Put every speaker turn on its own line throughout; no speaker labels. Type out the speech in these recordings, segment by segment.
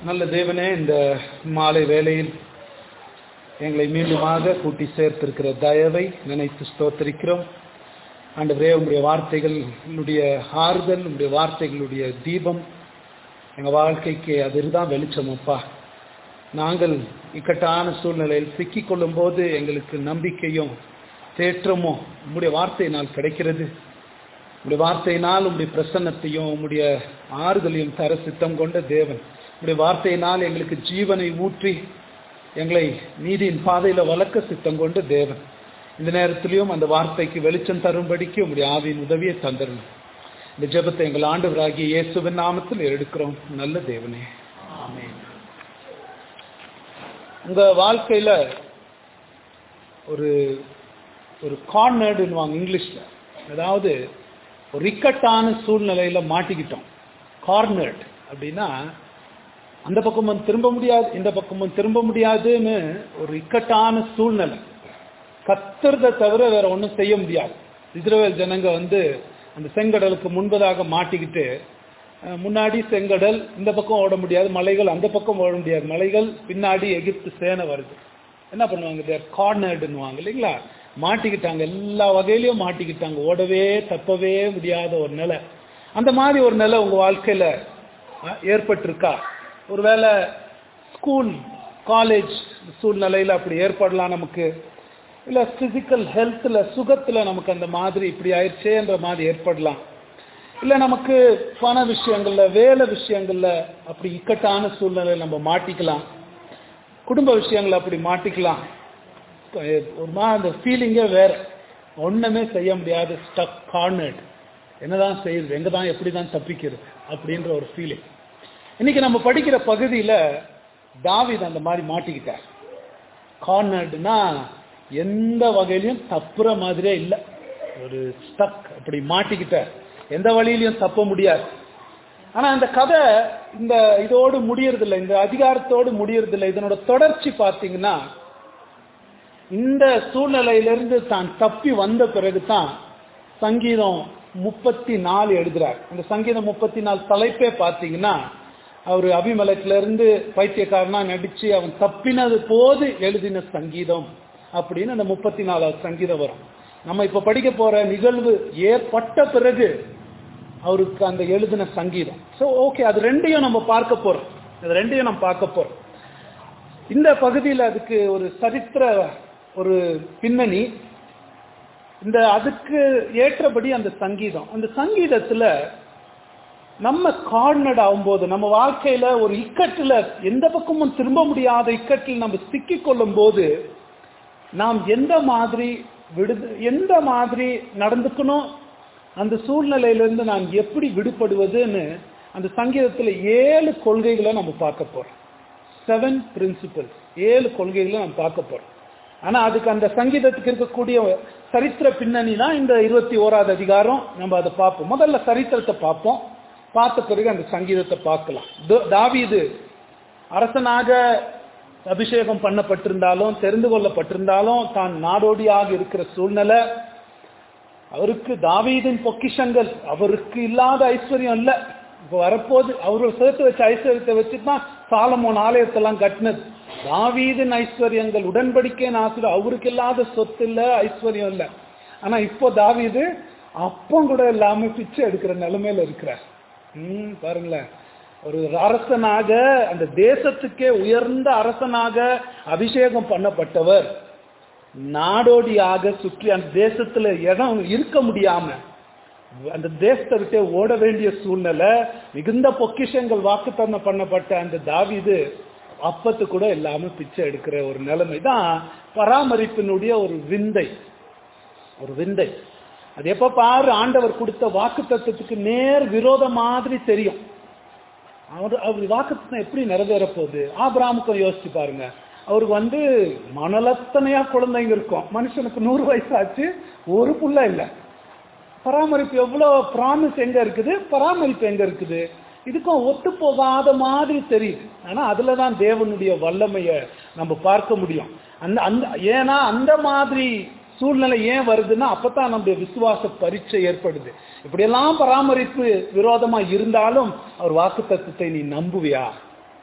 நல்ல தேவனே இந்த மாலை வேளையில் எங்களை மீண்டுமாக கூட்டி சேர்த்திருக்கிற தயவை நினைத்து ஸ்தோத்திரிக்கிறோம் ஆண்டவரே உங்களுடைய வார்த்தைகளுடைய ஆறுதல் உங்களுடைய வார்த்தைகளுடைய தீபம் எங்கள் வாழ்க்கைக்கு அதுதான் வெளிச்சம் அப்பா நாங்கள் இக்கட்டான சூழ்நிலையில் சிக்கிக்கொள்ளும் போது எங்களுக்கு நம்பிக்கையும் தேற்றமும் உங்களுடைய வார்த்தையினால் கிடைக்கிறது உங்களுடைய வார்த்தையினால் உங்களுடைய பிரசன்னத்தையும் உங்களுடைய ஆறுதலையும் தர சித்தம் கொண்ட தேவன் உங்களுடைய வார்த்தையினால் எங்களுக்கு ஜீவனை ஊற்றி எங்களை நீதியின் பாதையில வளர்க்க சித்தம் கொண்ட தேவன் இந்த நேரத்திலையும் அந்த வார்த்தைக்கு வெளிச்சம் தரும்படிக்கு உங்களுடைய ஆவியின் உதவியை தந்துடணும் இந்த ஜெபத்தை எங்கள் ஆண்டவராகிய இயேசுவின் நாமத்தில் எடுக்கிறோம் நல்ல தேவனே ஆமென் உங்க வாழ்க்கையில ஒரு ஒரு கார்னர்டுன்னுவாங்க இங்கிலீஷ்ல அதாவது ஒரு இக்கட்டான சூழ்நிலையில மாட்டிக்கிட்டோம் கார்னர்ட் அப்படின்னா அந்த பக்கமும் திரும்ப முடியாது இந்த பக்கமும் திரும்ப முடியாதுன்னு ஒரு இக்கட்டான சூழ்நிலை கத்துறதை தவிர வேற ஒன்றும் செய்ய முடியாது இஸ்ரேல் ஜனங்க வந்து அந்த செங்கடலுக்கு முன்பதாக மாட்டிக்கிட்டு முன்னாடி செங்கடல் இந்த பக்கம் ஓட முடியாது மலைகள் அந்த பக்கம் ஓட முடியாது மலைகள் பின்னாடி எகிப்து சேனை வருது என்ன பண்ணுவாங்க தேர் கார்னர்டுன்னுவாங்க இல்லைங்களா மாட்டிக்கிட்டாங்க எல்லா வகையிலையும் மாட்டிக்கிட்டாங்க ஓடவே தப்பவே முடியாத ஒரு நிலை அந்த மாதிரி ஒரு நிலை உங்க வாழ்க்கையில ஏற்பட்டிருக்கா ஒருவேளை ஸ்கூல் காலேஜ் சூழ்நிலையில் அப்படி ஏற்படலாம் நமக்கு இல்லை பிசிக்கல் ஹெல்த்தில் சுகத்தில் நமக்கு அந்த மாதிரி இப்படி ஆயிடுச்சேன்ற மாதிரி ஏற்படலாம் இல்லை நமக்கு பண விஷயங்கள்ல வேலை விஷயங்கள்ல அப்படி இக்கட்டான சூழ்நிலையில் நம்ம மாட்டிக்கலாம் குடும்ப விஷயங்கள் அப்படி மாட்டிக்கலாம் ஒரு மா அந்த ஃபீலிங்கே வேற ஒன்றுமே செய்ய முடியாது ஸ்டக் கார்னர்ட் என்னதான் செய்யுது எங்கே தான் எப்படி தான் தப்பிக்கிறது அப்படின்ற ஒரு ஃபீலிங் இன்னைக்கு நம்ம படிக்கிற பகுதியில் தாவித் அந்த மாதிரி மாட்டிக்கிட்டார் கார்னர்டுனா எந்த வகையிலையும் தப்புற மாதிரியே இல்லை ஒரு ஸ்டக் அப்படி மாட்டிக்கிட்டார் எந்த வழியிலையும் தப்ப முடியாது ஆனா இந்த கதை இந்த இதோடு முடியறதில்லை இந்த அதிகாரத்தோடு முடியறதில்லை இதனோட தொடர்ச்சி பார்த்தீங்கன்னா இந்த சூழ்நிலையிலிருந்து தான் தப்பி வந்த பிறகு தான் சங்கீதம் முப்பத்தி நாலு எழுதுறார் அந்த சங்கீதம் முப்பத்தி நாலு தலைப்பே பார்த்தீங்கன்னா அவர் அபிமலத்துல இருந்து பைத்தியக்காரனா நடிச்சு அவன் தப்பினது போது எழுதின சங்கீதம் அப்படின்னு அந்த முப்பத்தி நாலாவது சங்கீதம் வரும் நம்ம இப்ப படிக்க போற நிகழ்வு ஏற்பட்ட பிறகு அவருக்கு அந்த எழுதின சங்கீதம் ஸோ ஓகே அது ரெண்டையும் நம்ம பார்க்க போறோம் அது ரெண்டையும் நம்ம பார்க்க போறோம் இந்த பகுதியில் அதுக்கு ஒரு சரித்திர ஒரு பின்னணி இந்த அதுக்கு ஏற்றபடி அந்த சங்கீதம் அந்த சங்கீதத்துல நம்ம கார்னட் ஆகும்போது நம்ம வாழ்க்கையில ஒரு இக்கட்டுல எந்த பக்கமும் திரும்ப முடியாத இக்கட்டில் நம்ம சிக்கி கொள்ளும் போது நாம் எந்த மாதிரி விடுது எந்த மாதிரி நடந்துக்கணும் அந்த சூழ்நிலையிலிருந்து நான் எப்படி விடுபடுவதுன்னு அந்த சங்கீதத்தில் ஏழு கொள்கைகளை நம்ம பார்க்க போறோம் செவன் பிரின்சிபல் ஏழு கொள்கைகளை நம்ம பார்க்க போறோம் ஆனா அதுக்கு அந்த சங்கீதத்துக்கு இருக்கக்கூடிய சரித்திர பின்னணி தான் இந்த இருபத்தி ஓராவது அதிகாரம் நம்ம அதை பார்ப்போம் முதல்ல சரித்திரத்தை பார்ப்போம் பார்த்த பிறகு அந்த சங்கீதத்தை பார்க்கலாம் தாவீது அரசனாக அபிஷேகம் பண்ணப்பட்டிருந்தாலும் தெரிந்து கொள்ளப்பட்டிருந்தாலும் தான் நாடோடியாக இருக்கிற சூழ்நிலை அவருக்கு தாவீதின் பொக்கிஷங்கள் அவருக்கு இல்லாத ஐஸ்வர்யம் இல்ல இப்போ வரப்போது அவரு சேர்த்து வச்ச ஐஸ்வர்யத்தை வச்சு தான் சாலமோன் ஆலயத்தெல்லாம் கட்டினது தாவீதின் ஐஸ்வர்யங்கள் உடன்படிக்கை நாசுல அவருக்கு இல்லாத சொத்து இல்ல ஐஸ்வர்யம் இல்ல ஆனா இப்போ தாவீது அப்பம் கூட இல்லாம பிச்சை எடுக்கிற நிலைமையில இருக்கிறார் ம் பாருங்களேன் ஒரு அரசனாக அந்த தேசத்துக்கே உயர்ந்த அரசனாக அபிஷேகம் பண்ணப்பட்டவர் நாடோடியாக சுற்றி அந்த தேசத்துல இடம் இருக்க முடியாம அந்த தேசத்தை விட்டு ஓட வேண்டிய சூழ்நிலை மிகுந்த பொக்கிஷங்கள் வாக்குத்தன்மை பண்ணப்பட்ட அந்த தாவிது அப்பத்து கூட இல்லாம பிச்சை எடுக்கிற ஒரு நிலைமை தான் பராமரிப்பினுடைய ஒரு விந்தை ஒரு விந்தை அது எப்ப பாரு ஆண்டவர் கொடுத்த வாக்கு தத்துவத்துக்கு நேர் விரோத மாதிரி தெரியும் அவர் அவர் வாக்குத்தம் எப்படி நிறைவேற போகுது ஆபிராமுக்கும் யோசிச்சு பாருங்க அவருக்கு வந்து மணலத்தனையா குழந்தைங்க இருக்கும் மனுஷனுக்கு நூறு வயசு ஆச்சு ஒரு புள்ள இல்லை பராமரிப்பு எவ்வளவு ப்ராமிஸ் எங்க இருக்குது பராமரிப்பு எங்க இருக்குது இதுக்கும் ஒத்து போகாத மாதிரி தெரியுது ஆனா அதுலதான் தேவனுடைய வல்லமைய நம்ம பார்க்க முடியும் அந்த அந்த ஏன்னா அந்த மாதிரி சூழ்நிலை ஏன் வருதுன்னா அப்பதான் நம்முடைய விசுவாச பரீட்சை ஏற்படுது இப்படியெல்லாம் பராமரிப்பு விரோதமா இருந்தாலும் அவர் வாக்கு தத்துவத்தை நீ நம்புவியா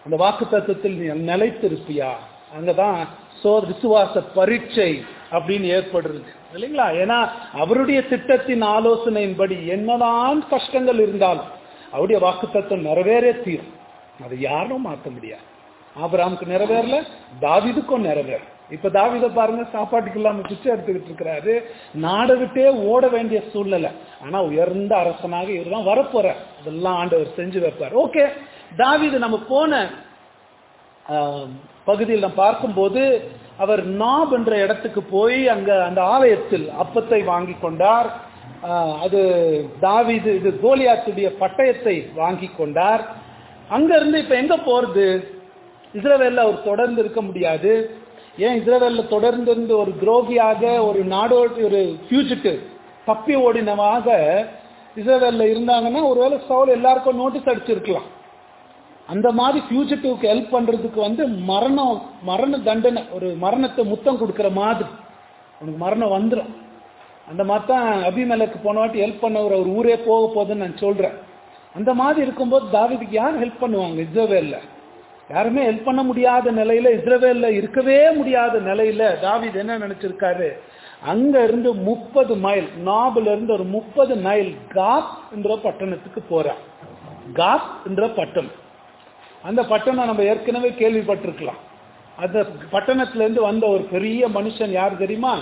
அந்த வாக்கு தத்துவத்தில் நீ நிலைத்திருப்பியா அங்கதான் சோ விசுவாச பரீட்சை அப்படின்னு ஏற்படுறது இல்லைங்களா ஏன்னா அவருடைய திட்டத்தின் ஆலோசனையின்படி என்னதான் கஷ்டங்கள் இருந்தாலும் அவருடைய வாக்கு தத்துவம் நிறைவேறே தீரும் அதை யாரும் மாற்ற முடியாது ஆபிரகாமுக்கு நிறைவேறல தாவிதுக்கும் நிறைவேறும் இப்ப தாவித பாருங்க சாப்பாட்டுக்கு இல்லாம பிச்சை எடுத்துக்கிட்டு இருக்கிறாரு நாடை விட்டே ஓட வேண்டிய சூழ்நிலை ஆனா உயர்ந்த அரசனாக இவர்தான் வரப்போற இதெல்லாம் ஆண்டவர் செஞ்சு வைப்பார் ஓகே தாவிது நம்ம போன ஆஹ், பகுதியில் நாம் பார்க்கும்போது அவர் நாப் என்ற இடத்துக்கு போய் அங்க அந்த ஆலயத்தில் அப்பத்தை வாங்கி கொண்டார் ஆஹ், அது தாவீது இது கோலியாத்துடைய பட்டயத்தை வாங்கி கொண்டார் அங்க இருந்து இப்ப எங்க போறது இஸ்ரவேல்ல அவர் தொடர்ந்து இருக்க முடியாது ஏன் இஸ்ரவேல்ல தொடர்ந்து இருந்து ஒரு துரோகியாக ஒரு நாடோடி ஒரு ஃபியூஜிட்டிவ் தப்பி ஓடினவாக இஸ்ரவேல்ல இருந்தாங்கன்னா ஒருவேளை சவுல் எல்லாருக்கும் நோட்டீஸ் அடிச்சிருக்கலாம் அந்த மாதிரி ஃபியூஜிட்டிவ்க்கு ஹெல்ப் பண்றதுக்கு வந்து மரணம் மரண தண்டனை ஒரு மரணத்தை முத்தம் கொடுக்கிற மாதிரி உனக்கு மரணம் வந்துடும் அந்த மாதிரி தான் அபிமலைக்கு போன வாட்டி ஹெல்ப் பண்ணவர் அவர் ஊரே போக போகுதுன்னு நான் சொல்றேன் அந்த மாதிரி இருக்கும்போது தாவீதுக்கு யார் ஹெல்ப் பண்ணுவாங்க இஸ்ரவேல்ல யாருமே ஹெல்ப் பண்ண முடியாத நிலையில இஸ்ரவேல்ல இருக்கவே முடியாத நிலையில தாவீது என்ன நினைச்சிருக்காரு அங்க இருந்து முப்பது மைல் நாபுல இருந்து ஒரு முப்பது மைல் காத் என்ற பட்டணத்துக்கு போறார் காத் என்ற பட்டணம் அந்த பட்டணம் நம்ம ஏற்கனவே கேள்விப்பட்டிருக்கலாம் அந்த பட்டணத்துல இருந்து வந்த ஒரு பெரிய மனுஷன் யார் தெரியுமா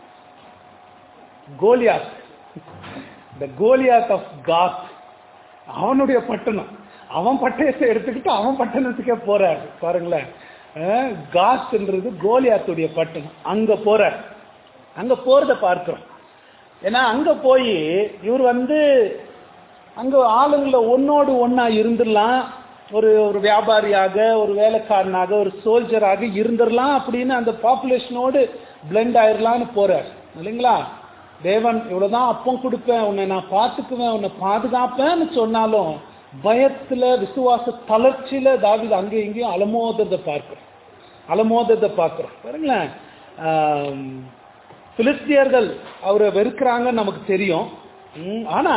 கோலியாத் இந்த கோலியாத் ஆஃப் காத் அவனுடைய பட்டணம் அவன் பட்டயத்தை எடுத்துக்கிட்டு அவன் பட்டணத்துக்கே போறாரு பாருங்களேன் அஹ், காத்ன்றது கோலியாத்துடைய பட்டணம் அங்க போறார் அங்க போறத பார்க்கிறோம் ஏன்னா அங்க போய் இவர் வந்து அங்க ஆளுங்கள ஒன்னோடு ஒன்னா இருந்துடலாம் ஒரு ஒரு வியாபாரியாக ஒரு வேலைக்காரனாக ஒரு சோல்ஜராக இருந்துடலாம் அப்படின்னு அந்த பாப்புலேஷனோடு பிளெண்ட் ஆயிரலாம்னு போறார் இல்லைங்களா தேவன் இவ்வளவுதான் அப்பம் கொடுப்பேன் உன்னை நான் பார்த்துக்குவேன் உன்னை பாதுகாப்பேன்னு சொன்னாலும் பயத்துல விசுவாச தளர்ச்சியில தாவிது அங்கே இங்கேயும் அலமோதத்தை பார்க்கிறோம் அலமோதத்தை பார்க்கிறோம் பாருங்களேன் ஆம், பிலிஸ்தியர்கள் அவரை வெறுக்கிறாங்கன்னு நமக்கு தெரியும் ம், ஆனா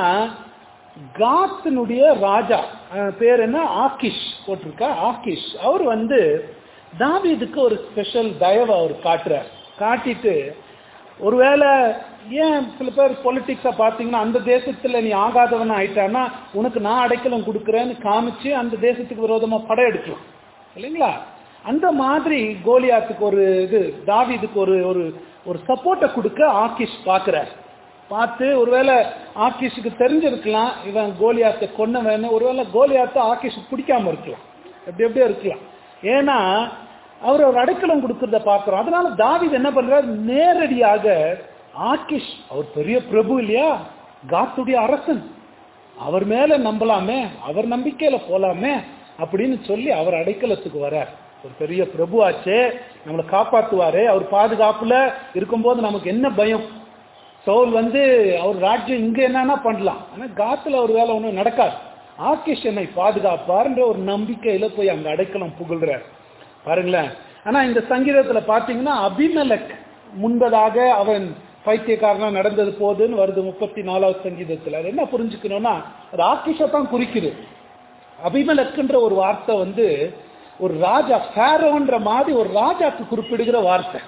காத்தினுடைய ராஜா அஹ், பேர் என்ன ஆக்கிஷ் போட்டிருக்கா ஆக்கிஷ் அவர் வந்து தாவீதுக்கு ஒரு ஸ்பெஷல் தயவை அவர் காட்டுறார் காட்டிட்டு ஒருவேளை ஏன் சில பேர் பொலிட்டிக்ஸை பார்த்தீங்கன்னா அந்த தேசத்துல நீ ஆகாதவன் ஆயிட்டான்னா உனக்கு நான் அடைக்கலம் கொடுக்குறேன்னு காமிச்சு அந்த தேசத்துக்கு விரோதமா படையெடுக்கலாம் இல்லைங்களா அந்த மாதிரி கோலியாத்துக்கு ஒரு இது தாவீதுக்கு ஒரு ஒரு ஒரு சப்போர்ட்டை கொடுக்க ஆக்கிஷ் பார்க்கிறார் பார்த்து ஒருவேளை ஆக்கிஷுக்கு தெரிஞ்சிருக்கலாம் இவன் கோலியாத்தை கொன்னவன் ஒருவேளை கோலியாத்தை ஆக்கிஷுக்கு பிடிக்காம இருக்கலாம் எப்படி எப்படியோ இருக்கலாம் ஏன்னா அவர் ஒரு அடைக்கலம் கொடுக்கறத பார்க்கிறோம் அதனால தாவீது என்ன பண்றார் நேரடியாக ஆக்கிஷ் அவர் பெரிய பிரபு இல்லையா காத்துடைய அரசன் அவர் மேல நம்பலாமே அவர் நம்பிக்கையில போலாமே அப்படின்னு சொல்லி அவர் அடைக்கலத்துக்கு வரார் ஒரு பெரிய பிரபு ஆச்சே நம்மளை காப்பாத்துவாரு அவர் பாதுகாப்புல இருக்கும்போது நமக்கு என்ன பயம் சவுல் வந்து அவர் ராஜ்யம் இங்க என்னன்னா பண்ணலாம் ஆனா காத்துல ஒரு வேலை ஒண்ணும் நடக்காது ஆக்கிஷ் என்னை பாதுகாப்பார்ன்ற ஒரு நம்பிக்கையில போய் அங்க அடைக்கலம் புகழ்றார் பாருங்களேன் ஆனா இந்த சங்கீதத்துல பாத்தீங்கன்னா அபிமலக் முன்பதாக அவன் பைத்தியக்காரனா நடந்தது போதுன்னு வருது முப்பத்தி நாலாவது சங்கீதத்துல அது என்ன புரிஞ்சுக்கணும்னா அது ஆக்கிஷை தான் குறிக்குது அபிமலக்குன்ற ஒரு வார்த்தை வந்து ஒரு ராஜா ஃபேரோன்ற மாதிரி ஒரு ராஜாக்கு குறிப்பிடுகிற வார்த்தை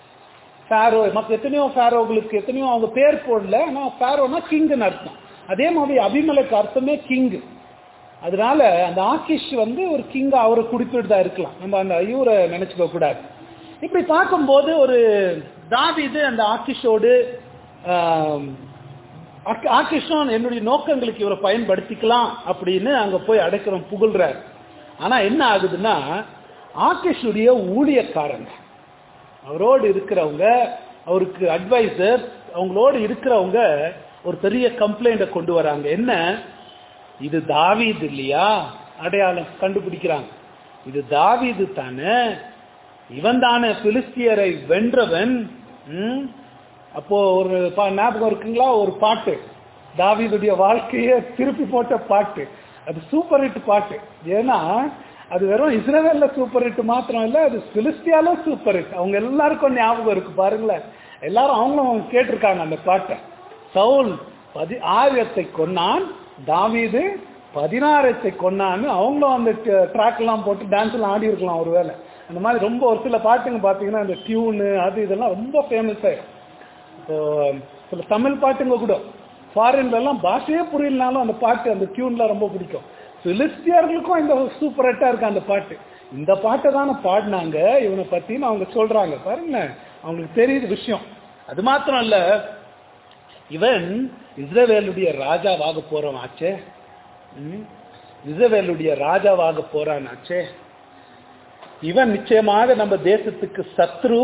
ஃபேரோ மற்ற எத்தனையோ ஃபேரோகளுக்கு எத்தனையோ அவங்க பேர் போடல ஆனா ஃபேரோனா கிங்குன்னு அர்த்தம் அதே மாதிரி அபிமலக்கு அர்த்தமே கிங்கு அதனால அந்த ஆக்கிஷ் வந்து ஒரு கிங் அவரை குறிப்பிடுதா இருக்கலாம் நம்ம அந்த ஐயூரை நினைச்சுக்க கூடாது இப்படி பார்க்கும்போது ஒரு தாவீது அந்த ஆக்கிஷோடு ஆம், ஆக்கி- ஆக்கிஷும் என்னுடைய நோக்கங்களுக்கு இவரை பயன்படுத்திக்கலாம் அப்படின்னு அங்க போய் அடைக்கிறோம் புகழ்றார் ஆனா என்ன ஆகுதுன்னா ஆக்கிஷுடைய ஊழியக்காரங்க அவரோடு இருக்கிறவங்க அவருக்கு அட்வைசர் அவங்களோடு இருக்கிறவங்க ஒரு பெரிய கம்ப்ளைண்ட கொண்டு வராங்க என்ன இது தாவீது இல்லையா அடையாளம் கண்டுபிடிக்கிறாங்க இது தாவீது தானே இவன் தானே பிலிஸ்தியரை வென்றவன் ம்? அப்போ ஒரு பா- ஞாபகம் இருக்குங்களா ஒரு பாட்டு தாவீதுடைய வாழ்க்கையை திருப்பி போட்ட பாட்டு அது சூப்பர் ஹிட் பாட்டு ஏன்னா அது வெறும் இஸ்ரேவேல்ல சூப்பர் ஹிட் மாத்திரம் இல்ல அது பிலிஸ்தியால சூப்பர் ஹிட் அவங்க எல்லாருக்கும் ஞாபகம் இருக்கு பாருங்களேன் எல்லாரும் அவங்களும் கேட்டிருக்காங்க அந்த பாட்டை சவுல் பதி ஆயிரத்தை கொன்னான் தாவீது பதினாறத்தை கொன்னான்னு அவங்களும் அந்த ட்ராக் எல்லாம் போட்டு டான்ஸ் எல்லாம் ஆடி இருக்கலாம் ஒருவேளை அந்த மாதிரி ரொம்ப ஒரு சில பாட்டுங்க பார்த்தீங்கன்னா அந்த டியூனு அது இதெல்லாம் ரொம்ப ஃபேமஸ் ஆயிடும் இப்போ சில தமிழ் பாட்டுங்க கூட ஃபாரின்ல எல்லாம் பாஷையே புரியலனாலும் அந்த பாட்டு அந்த டியூன்லாம் ரொம்ப பிடிக்கும் பிலிஸ்தியர்களுக்கும் இந்த சூப்பர் ஹிட்டா இருக்கு அந்த பாட்டு இந்த பாட்டை தானே பாடினாங்க இவனை பத்தின்னு அவங்க சொல்றாங்க பாருங்களேன் அவங்களுக்கு தெரியுது விஷயம் அது மாத்திரம் இல்ல இவன் இஸ்ரவேலுடைய ராஜாவாக போறவன் ஆச்சே ம்? இஸ்ரவேலுடைய ராஜாவாக போறான் ஆச்சே இவன் நிச்சயமாக நம்ம தேசத்துக்கு சத்ரு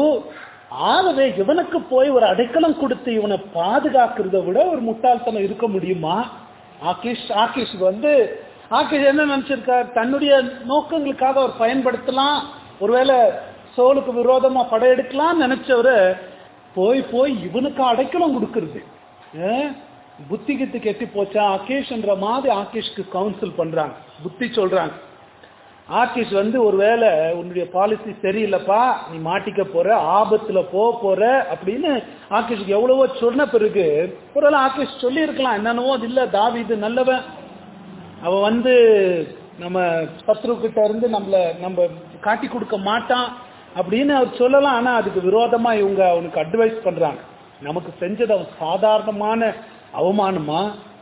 ஆகவே இவனுக்கு போய் ஒரு அடைக்கலம் கொடுத்து இவனை பாதுகாக்கிறத விட ஒரு முட்டாள்தனம் இருக்க முடியுமா ஆகிஷ் ஆகிஷ் வந்து ஆகிஷ் என்ன நினைச்சிருக்கார் தன்னுடைய நோக்கங்களுக்காக அவர் பயன்படுத்தலாம் ஒருவேளை சோலுக்கு விரோதமா படையெடுக்கலாம் நினைச்சவரு போய் போய் இவனுக்கு அடைக்கலம் கொடுக்கறது ஏன்? புத்தி கித்து கெட்டி போச்சா ஆகேஷ்ன்ற மாதிரி ஆகேஷ்க்கு கவுன்சில் பண்றாங்க புத்தி சொல்றாங்க ஆர்டிஸ்ட் வந்து ஒருவேளை உன்னுடைய பாலிசி சரியில்லைப்பா நீ மாட்டிக்க போற ஆபத்துல போக போற அப்படின்னு ஆர்டிஸ்ட்க்கு எவ்வளவோ சொன்ன பிறகு ஒருவேளை ஆர்டிஸ்ட் சொல்லி இருக்கலாம் என்னன்னவோ அது இல்ல தாவி இது நல்லவன் அவன் வந்து நம்ம சத்ரு கிட்ட இருந்து நம்மள நம்ம காட்டி கொடுக்க மாட்டான் அப்படின்னு அவர் சொல்லலாம் ஆனா அதுக்கு விரோதமா இவங்க அவனுக்கு அட்வைஸ் பண்றாங்க நமக்கு செஞ்சது அவன் சாதாரணமான அவமானமா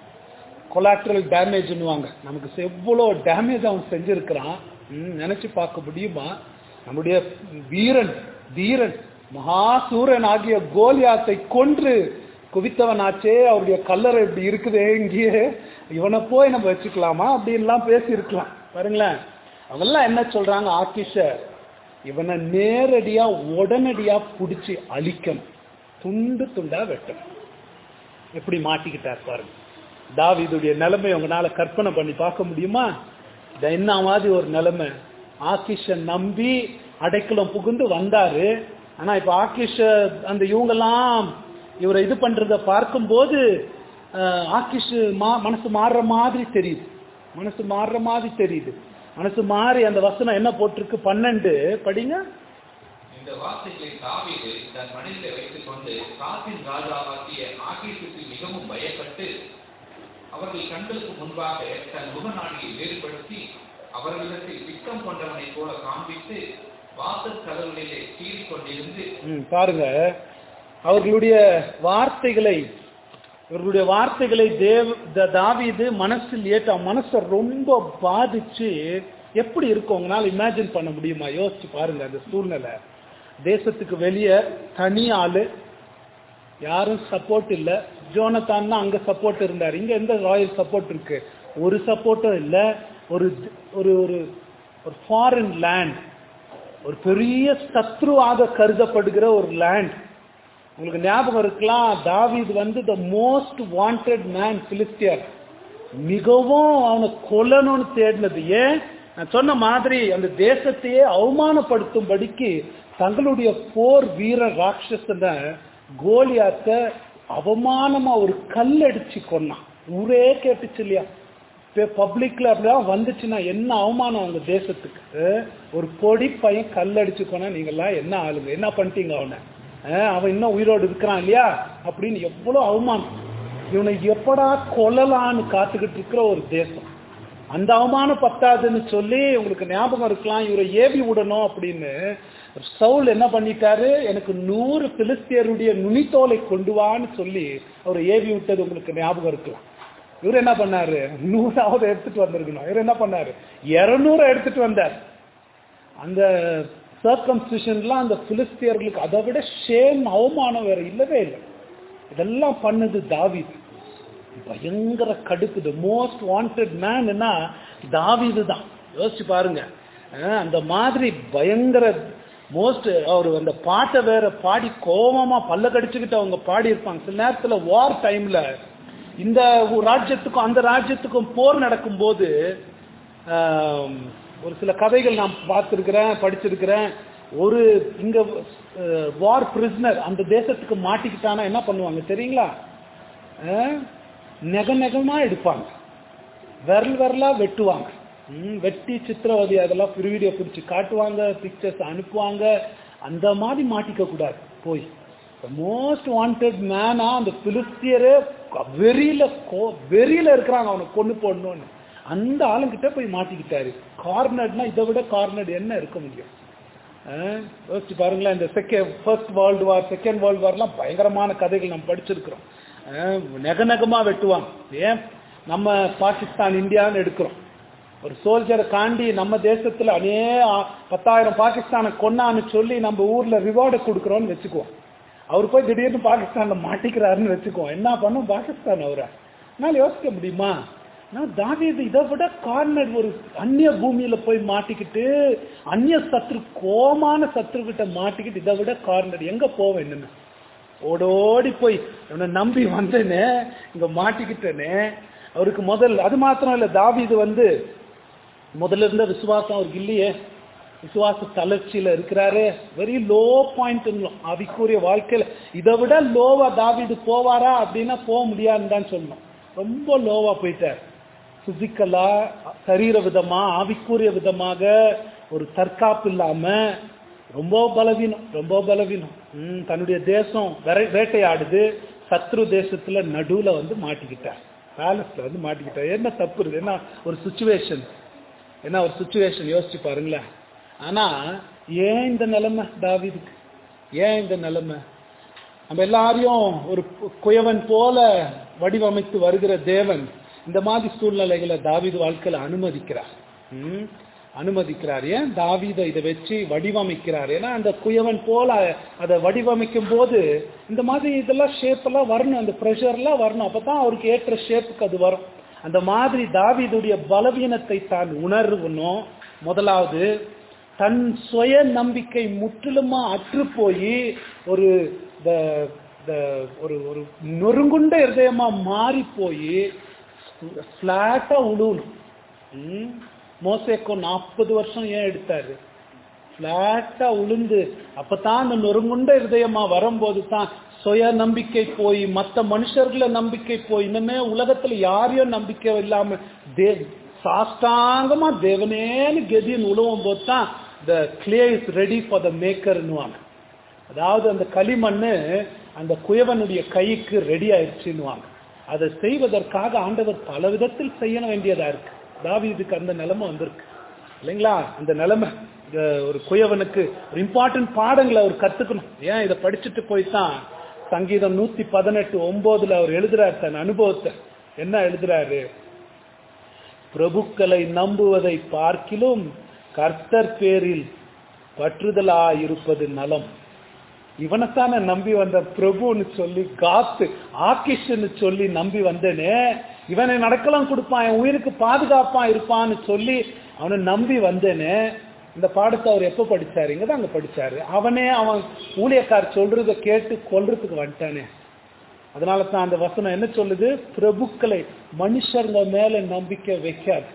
கொலாட்ரல் டேமேஜ்னுவாங்க நமக்கு எவ்வளோ டேமேஜ் அவன் செஞ்சிருக்கிறான் ம், நினைச்சு பார்க்க முடியுமா நம்முடைய வீரன் தீரன் மகாசூரன் ஆகிய கோலியாத்தை கொன்று குவித்தவனாச்சே அவருடைய கல்லறை இப்படி இருக்குதே இங்கேயே இவனை போய் நம்ம வச்சுக்கலாமா அப்படின்லாம் பேசியிருக்கலாம் பாருங்களேன் அவெல்லாம் என்ன சொல்றாங்க ஆக்கிஷ இவனை நேரடியா உடனடியா பிடிச்சி அழிக்கணும் துண்டு துண்டா வெட்டணும் எப்படி மாட்டிக்கிட்டார் பாருங்க தாவீதுடைய நிலைமை உங்களால கற்பனை பண்ணி பார்க்க முடியுமா இது என்ன மாதிரி ஒரு நிலைமை ஆக்கிஷ நம்பி அடைக்கலம் புகுந்து வந்தாரு ஆனா இப்ப ஆக்கிஷ அந்த இவங்கெல்லாம் இவரை இது பண்றத பார்க்கும்போது அஹ், ஆக்கிஷ் மா மனசு மாறுற மாதிரி தெரியுது மனசு மாறுற மாதிரி தெரியுது மனசு மாறி அந்த வசனம் என்ன போட்டிருக்கு பன்னெண்டு படிங்க
இந்த வார்த்தைகளை தாவீது தன் மனதிலே வைத்துக் கொண்டு காத்தின் ராஜாவாகிய ஆகீசுக்கு மிகவும் பயப்பட்டு அவர்கள் கண்களுக்கு முன்பாக தன் முகநாடியை வேறுபடுத்தி அவர்களிடத்தில் திட்டம் கொண்டவனைப் போல காண்பித்து வாசல் கதவுகளிலே சீறிக் கொண்டிருந்து
ம், பாருங்க அவர்களுடைய வார்த்தைகளை இவர்களுடைய வார்த்தைகளை தேவ த- தாவீது மனசில் ஏற்ற மனசை ரொம்ப பாதிச்சு எப்படி இருக்கும் உங்களால இமேஜின் பண்ண முடியுமா யோசிச்சு பாருங்க அந்த சூழ்நிலை தேசத்துக்கு வெளியே தனி ஆளு யாரும் சப்போர்ட் இல்ல ஜோனத்தான் தான் அங்க சப்போர்ட் இருந்தார் இங்க எந்த ராயல் சப்போர்ட் இருக்கு ஒரு சப்போர்ட்டும் இல்ல ஒரு ஒரு ஒரு ஒரு ஃபாரின் லேண்ட் ஒரு பெரிய சத்ருவாக கருதப்படுகிற ஒரு லேண்ட் உங்களுக்கு ஞாபகம் இருக்கலாம் தாவீது வந்து த மோஸ்ட் வாண்டட் மேன் பிலிஸ்டியர் மிகவும் அவனை கொல்லணும்னு தேடினது ஏன் நான் சொன்ன மாதிரி அந்த தேசத்தையே அவமானப்படுத்தும்படிக்கு தங்களுடைய போர் வீர ராட்சசன கோலியாத்த அவமானமா ஒரு கல் அடிச்சு கொன்னான் ஊரே கேட்டுச்சு இல்லையா பப்ளிக்ல அப்படிலாம் வந்துச்சுன்னா என்ன அவமானம் அவங்க தேசத்துக்கு அஹ், ஒரு பொடி பையன் கல் அடிச்சு கொன்னா நீங்கெல்லாம் என்ன ஆளுங்க என்ன பண்ணிட்டீங்க அவனை அஹ், அவன் இன்னும் உயிரோடு இருக்கிறான் இல்லையா அப்படின்னு எவ்வளவு அவமானம் இவனை எப்படா கொல்லலான்னு காத்துக்கிட்டு இருக்கிற ஒரு தேசம் அந்த அவமானம் பத்தாதுன்னு சொல்லி உங்களுக்கு ஞாபகம் இருக்கலாம் இவரை ஏவி விடணும் அப்படின்னு சவுல் என்ன பண்ணிட்டாரு எனக்கு நூறு பிலிஸ்தியருடைய நுனித்தோலை கொண்டு வான்னு சொல்லி அவர் ஏவி விட்டது உங்களுக்கு ஞாபகம் இருக்கலாம் இவர் என்ன பண்ணாரு நூறாவது எடுத்துட்டு வந்திருக்கணும் இவர் என்ன பண்ணாரு இருநூறு எடுத்துட்டு வந்தார் அந்த சர்க்கம்சிஷன்லாம் அந்த பிலிஸ்தியர்களுக்கு அதை விட ஷேம் அவமானம் வேற இல்லவே இல்லை இதெல்லாம் பண்ணது தாவீது பயங்கர கடுப்பு த மோஸ்ட் வாண்டட் மேன்னா தாவீது தான் யோசிச்சு பாருங்க அஹ் அந்த மாதிரி பயங்கர மோஸ்ட் அவர் அந்த பாட்டை வேற பாடி கோபமா பல்ல கடிச்சுக்கிட்டு அவங்க பாடி இருப்பாங்க சில நேரத்துல வார் டைம்ல இந்த ஒரு ராஜ்யத்துக்கும் அந்த ராஜ்யத்துக்கும் போர் நடக்கும்போது ஆம், ஒரு சில கதைகள் நான் பார்த்துருக்கிறேன் படிச்சிருக்கிறேன் ஒரு இங்க வார் பிரிஸ்னர் அந்த தேசத்துக்கு மாட்டிக்கிட்டானா என்ன பண்ணுவாங்க தெரியுங்களா அஹ், நெக நெகமா எடுப்பாங்க விரல் விரலா வெட்டுவாங்க ம், வெட்டி சித்திரவதை அதெல்லாம் வீடியோ பிடிச்சு காட்டுவாங்க பிக்சர்ஸ் அனுப்புவாங்க அந்த மாதிரி மாட்டிக்க கூடாது போய் மோஸ்ட் வாண்டட் மேனா அந்த பிலிஸ்தியரே வெறியில கோ வெறியில இருக்கிறாங்க அவனை கொண்டு போடணும்னு அந்த ஆளுங்கிட்ட போய் மாட்டிக்கிட்டாரு கார்னர்னா இதை விட கார்னர் என்ன இருக்க முடியும் அஹ், யோசிச்சு பாருங்களேன் இந்த second first world war second world வார்லாம் பயங்கரமான கதைகள் நம்ம படிச்சிருக்கிறோம் அஹ், நெக நெகமா வெட்டுவாங்க ஏன் நம்ம பாகிஸ்தான் இந்தியான்னு எடுக்கிறோம் ஒரு சோல்ஜரை காண்டி நம்ம தேசத்துல அநே ஆ- பத்தாயிரம் பாகிஸ்தானை கொன்னான்னு சொல்லி நம்ம ஊர்ல ரிவார்டு கொடுக்குறோம்னு வச்சுக்குவோம் அவர் போய் திடீர்னு பாகிஸ்தான்ல மாட்டிக்கிறாருன்னு வச்சுக்குவோம் என்ன பண்ணும் பாகிஸ்தான் அவரை என்னால யோசிக்க முடியுமா நான் தாவீது இதை விட கார்னர் ஒரு அந்நிய பூமியில போய் மாட்டிக்கிட்டு அந்நிய சத்ரு கோமான சத்ரு கிட்ட மாட்டிக்கிட்டு இதை விட கார்னர் எங்க போவேன் என்னன்னு ஓடோடி போய் இவனை நம்பி வந்தேனே இங்க மாட்டிக்கிட்டேனே அவருக்கு முதல் அது மாத்திரம் இல்ல தாவீது வந்து முதல்ல இருந்த விசுவாசம் அவருக்கு இல்லையே விசுவாச தளர்ச்சியில இருக்கிறாரு வெரி லோ பாயிண்ட் ஆவிக்குரிய வாழ்க்கையில இதை விட லோவா தாவீது போவாரா அப்படின்னா போக முடியாதுன்னு தான் சொல்லணும் ரொம்ப லோவா போயிட்டார் பிசிக்கலா சரீர விதமா ஆவிக்குரிய விதமாக ஒரு தற்காப்பு இல்லாம ரொம்ப பலவீனம் ரொம்ப பலவீனம் ம், தன்னுடைய தேசம் வெறை- வேட்டையாடுது சத்ரு தேசத்துல நடுவுல வந்து மாட்டிக்கிட்டார் பேலஸ்ல வந்து மாட்டிக்கிட்டார் என்ன தப்பு இருக்கு என்ன ஒரு சுச்சுவேஷன் என்ன ஒரு சுச்சுவேஷன் யோசிச்சு பாருங்களேன் ஆனா ஏன் இந்த நிலைமை தாவீதுக்கு ஏன் இந்த நிலைமை நம்ம எல்லாரையும் ஒரு கு- குயவன் போல வடிவமைத்து வருகிற தேவன் இந்த மாதிரி சூழ்நிலைகளை தாவீது வாழ்க்கையில அனுமதிக்கிறார் ம்? அனுமதிக்கிறார் ஏன் தாவீதை இதை வச்சு வடிவமைக்கிறார் ஏன்னா அந்த குயவன் போல அதை வடிவமைக்கும் போது இந்த மாதிரி இதெல்லாம் ஷேப் எல்லாம் வரணும் அந்த ப்ரெஷர் எல்லாம் வரணும் அப்பதான் அவருக்கு ஏற்ற ஷேப்புக்கு அது வரும் அந்த மாதிரி தாவீதுடைய பலவீனத்தை தான் உணர்வணும் முதலாவது தன் சுய நம்பிக்கை முற்றிலுமா அற்று போய் ஒரு the- the- ஒரு ஒரு நொறுங்குண்ட இருதயமா மாறி போய் பிளாட்டா உழுவணும் ம்? மோசேக்கோ நாற்பது வருஷம் ஏன் எடுத்தாரு பிளாட்டா உளுந்து அப்பதான் அந்த நொறுங்குண்ட இருதயமா வரும்போது தான் சுய நம்பிக்கை போய் மத்த மனுஷர்கள நம்பிக்கை போய் இன்னுமே உலகத்துல யாரையும் நம்பிக்கை இல்லாம தே சாஷ்டாங்கமா தேவனேன்னு கெதின்னு உழுவும் போது தான் the clay is ready for the மேக்கர்னுவாங்க அதாவது அந்த களிமண்ணு அந்த குயவனுடைய கைக்கு ரெடி ஆயிடுச்சுன்னுவாங்க அதை செய்வதற்காக ஆண்டவர் பல விதத்தில் செய்ய வேண்டியதா இருக்கு தாவீதுக்கு அந்த நிலைமை வந்திருக்கு இல்லைங்களா அந்த நிலைமை இந்த ஒரு குயவனுக்கு ஒரு இம்பார்ட்டன்ட் பாடங்களை அவர் கத்துக்கணும் ஏன் இதை படிச்சுட்டு போய் தான் சங்கீதம் நூத்தி பதினெட்டு ஒன்பதுல அவர் எழுதுறாரு தன் அனுபவத்தை என்ன எழுதுறாரு பிரபுக்களை நம்புவதை பார்க்கிலும் கர்த்தர் பேரில் பற்றுதலாயிருப்பது நலம் இவனைத்தானே நம்பி வந்த பிரபுன்னு சொல்லி காத்து ஆக்கிஷ்ன்னு சொல்லி நம்பி வந்தேனே இவனை நடக்கலாம் கொடுப்பான் என் உயிருக்கு பாதுகாப்பான் இருப்பான்னு சொல்லி அவனை நம்பி வந்தேனே இந்த பாடத்தை அவர் எப்ப படிச்சாரு இங்கதான் அங்க படிச்சாரு அவனே அவன் ஊழியக்கார் சொல்றத கேட்டு கொல்றதுக்கு வந்துட்டானே அதனால தான் அந்த வசனம் என்ன சொல்லுது பிரபுக்களை மனுஷருங்க மேல நம்பிக்கை வைக்காது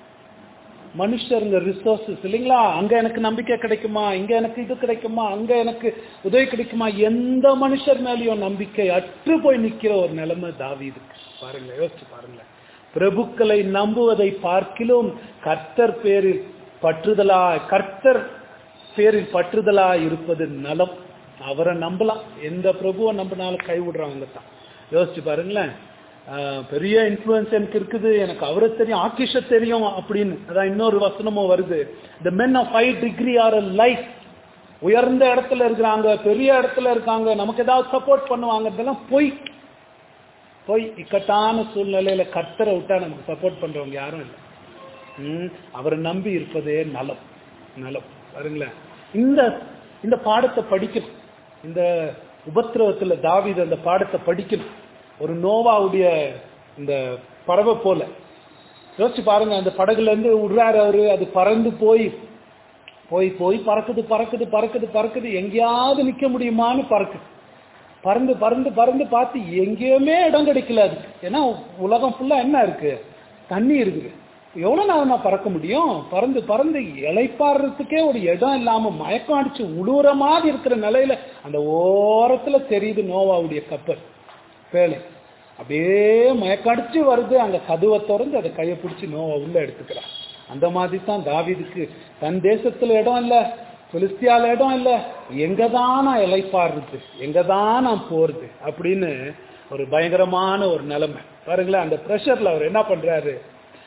மனுஷருங்க ரிசோர்சஸ் இல்லைங்களா அங்க எனக்கு நம்பிக்கை கிடைக்குமா இங்க எனக்கு இது கிடைக்குமா அங்க எனக்கு உதவி கிடைக்குமா எந்த மனுஷர் மேலயும் நம்பிக்கை அற்று போய் நிக்கிற ஒரு நிலைமை தாவீதுக்கு பாருங்க யோசிச்சு பாருங்க பிரபுக்களை நம்புவதை பார்க்கிலும் கர்த்தர் பேரில் பற்றுதலா கர்த்தர் பேரில் பற்றுதலா இருப்பது நலம் அவரை நம்பலாம் எந்த பிரபுவை நம்பினாலும் கைவிடுறவங்க தான் யோசிச்சு பாருங்களேன் ஆஹ் பெரிய இன்ஃப்ளூயன்ஸ் எனக்கு இருக்குது எனக்கு அவரை தெரியும் ஆக்கிஷ தெரியும் அப்படின்னு அதான் இன்னொரு வசனமும் வருது the men of five degree are life உயர்ந்த இடத்துல இருக்கிறாங்க பெரிய இடத்துல இருக்காங்க நமக்கு ஏதாவது சப்போர்ட் பண்ணுவாங்க இதெல்லாம் பொய் பொய் இக்கட்டான சூழ்நிலையில கர்த்தரை விட்டா நமக்கு சப்போர்ட் பண்றவங்க யாரும் இல்லை ம், அவரை நம்பி இருப்பதே நலம் நலம் பாருங்களேன் இந்த இந்த பாடத்தை படிக்கணும் இந்த உபத்திரவத்துல தாவீது அந்த பாடத்தை படிக்கணும் ஒரு நோவாவுடைய இந்த பறவை போல யோசிச்சு பாருங்க அந்த படகுல இருந்து விடுறாரு அவரு அது பறந்து போய் போய் போய் பறக்குது பறக்குது பறக்குது பறக்குது எங்கேயாவது நிக்க முடியுமான்னு பறக்குது பறந்து பறந்து பறந்து பார்த்து எங்கேயுமே இடம் கிடைக்கல அதுக்கு ஏன்னா உலகம் ஃபுல்லா என்ன இருக்கு தண்ணி இருக்குது எவ்வளவு நாள் நான் பறக்க முடியும் பறந்து பறந்து இலைப்பாடுறதுக்கே ஒரு இடம் இல்லாம மயக்கம் அடிச்சு உழுவுற மாதிரி இருக்கிற நிலையில அந்த ஓரத்துல தெரியுது நோவாவுடைய கப்பல் பேழை அப்படியே மயக்கம் அடிச்சு வருது அங்க கதுவை திறந்து அதை கையை பிடிச்சி நோவா உள்ள எடுத்துக்கிறான் அந்த மாதிரி தான் தாவீதுக்கு தன் தேசத்துல இடம் இல்ல பிலிஸ்தியால இடம் இல்ல எங்கதான் நான் இலைப்பாடுறது எங்கதான் நான் போறது அப்படின்னு ஒரு பயங்கரமான ஒரு நிலைமை பாருங்களேன் அந்த ப்ரெஷர்ல அவர் என்ன பண்றாரு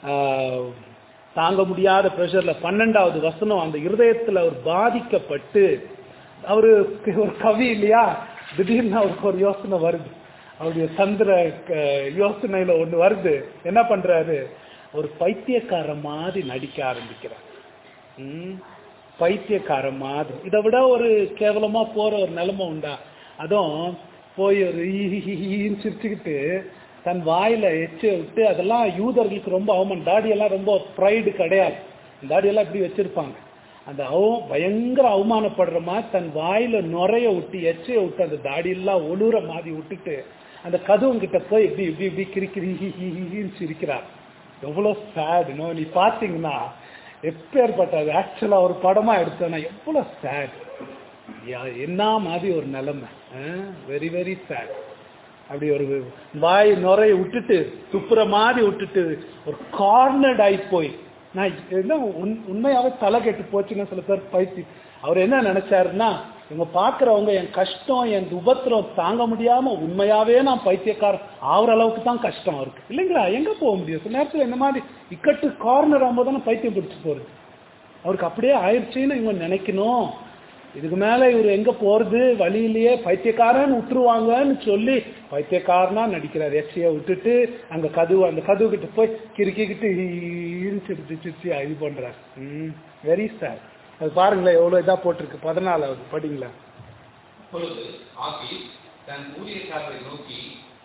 ஆஹ், தாங்க முடியாத ப்ரெஷர்ல பன்னெண்டாவது வசனம் அந்த இருதயத்துல அவர் பாதிக்கப்பட்டு அவரு ஒரு கவி இல்லையா திடீர்னு அவருக்கு ஒரு யோசனை வருது அவருடைய சந்திர க- யோசனையில ஒண்ணு வருது என்ன பண்றாரு ஒரு பைத்தியக்கார மாதிரி நடிக்க ஆரம்பிக்கிறார் ம், பைத்தியக்கார மாதிரி இதை விட ஒரு கேவலமா போற ஒரு நிலைமை உண்டா அதுவும் போய் ஒரு ஈ ஈ ஈ ஈன்னு சிரிச்சுக்கிட்டு தன் வாயில எச்ச விட்டு அதெல்லாம் யூதர்களுக்கு ரொம்ப அவமானம் தாடியெல்லாம் ரொம்ப ப்ரைடு கிடையாது தாடியெல்லாம் இப்படி வச்சிருப்பாங்க அந்த அவ பயங்கர அவமானப்படுற மாதிரி தன் வாயில நுரைய விட்டு எச்சைய விட்டு அந்த தாடியெல்லாம் ஒழுற மாதிரி விட்டுட்டு அந்த கதவும் கிட்ட போய் இப்படி இப்படி இப்படி கிரிக்கிரி ஹி ஹி ஹி ஹின்னு சிரிக்கிறார் எவ்வளவு சேட் நோ நீ பாத்தீங்கன்னா எப்பேற்பட்டது ஆக்சுவலா ஒரு படமா எடுத்தோன்னா எவ்வளவு சேட் என்ன மாதிரி ஒரு நிலைமை வெரி வெரி சேட் அப்படி ஒரு வாய் நுரைய விட்டுட்டு துப்புற மாதிரி விட்டுட்டு ஒரு கார்னர்ட் ஆகி போய் நான் என்ன உண்- உண்மையாவே தலை கெட்டு போச்சுன்னு சில பேர் பைத்தி அவர் என்ன நினைச்சாருன்னா இவங்க பாக்குறவங்க என் கஷ்டம் என் உபத்திரம் தாங்க முடியாம உண்மையாவே நான் பைத்தியக்காரன் ஆகுற அளவுக்கு தான் கஷ்டம் இருக்கு இல்லைங்களா எங்க போக முடியும் சில நேரத்துல இந்த மாதிரி இக்கட்டு கார்னர் ஆகும்போது தானே பைத்தியம் பிடிச்சு போறது அவருக்கு அப்படியே ஆயிடுச்சுன்னு இவங்க நினைக்கணும் இதுக்கு மேல இவர் எங்க போறது வழியிலேயே பைத்தியக்காரன் விட்டுருவாங்கன்னு சொல்லி பைத்தியக்காரனா நடிக்கிறார் எச்சிய விட்டுட்டு அங்க கதவு அந்த கதவு கிட்ட போய் கிறுக்கிக்கிட்டு ஈன்னு சிரிச்சு சிரிச்சு இது பண்றார் வெரி சார் அது பாருங்களேன் எவ்வளவு இதா போட்டிருக்கு பதினாலாவது படிங்களா
அப்பொழுது ஆபீஸ் தன் ஊழியக்காரரை நோக்கி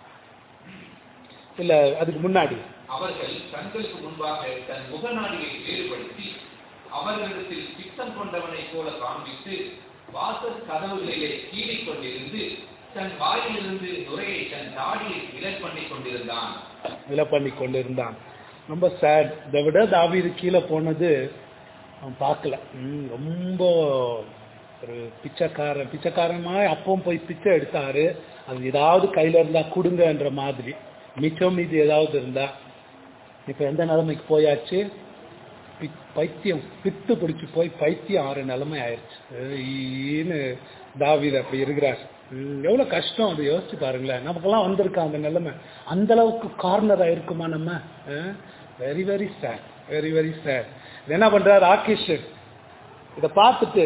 இல்ல அதுக்கு முன்னாடி
அவர்கள் கண்களுக்கு முன்பாக தன் முகநாடியை வேறுபடுத்தி அவர்களிடத்தில் பித்தம் கொண்டவனைப் போல காண்பித்து வாசல் கதவுகளிலே கீறிக் கொண்டிருந்து தன் வாயிலிருந்து நுரையை தன் தாடியை இலர் பண்ணிக் கொண்டிருந்தான்
விலை பண்ணி கொண்டு இருந்தான் ரொம்ப சேட் இதை விட தாவீது கீழே போனது அவன் பார்க்கல ம், ரொம்ப ஒரு பிச்சைக்காரன் பிச்சைக்காரன் மாதிரி அப்பவும் போய் பிச்சை எடுத்தாரு அது ஏதாவது கையில இருந்தா கொடுங்கன்ற மாதிரி மிச்சம் மீதி ஏதாவது இருந்தா இப்ப எந்த நிலைமைக்கு போயாச்சு பி- பைத்தியம் பித்து பிடிச்சு போய் பைத்தியம் ஆறு நிலைமை ஆயிடுச்சு ஈன்னு தாவீது அப்படி இருக்கிறார் ம், எவ்வளவு கஷ்டம் அது யோசிச்சு பாருங்களேன் நமக்கெல்லாம் வந்திருக்கா அந்த நிலைமை அந்த அளவுக்கு கார்னர் ஆயிருக்குமா நம்ம very very sad very very sad என்ன பண்றாரு ஆகிஷ் இதை பார்த்துட்டு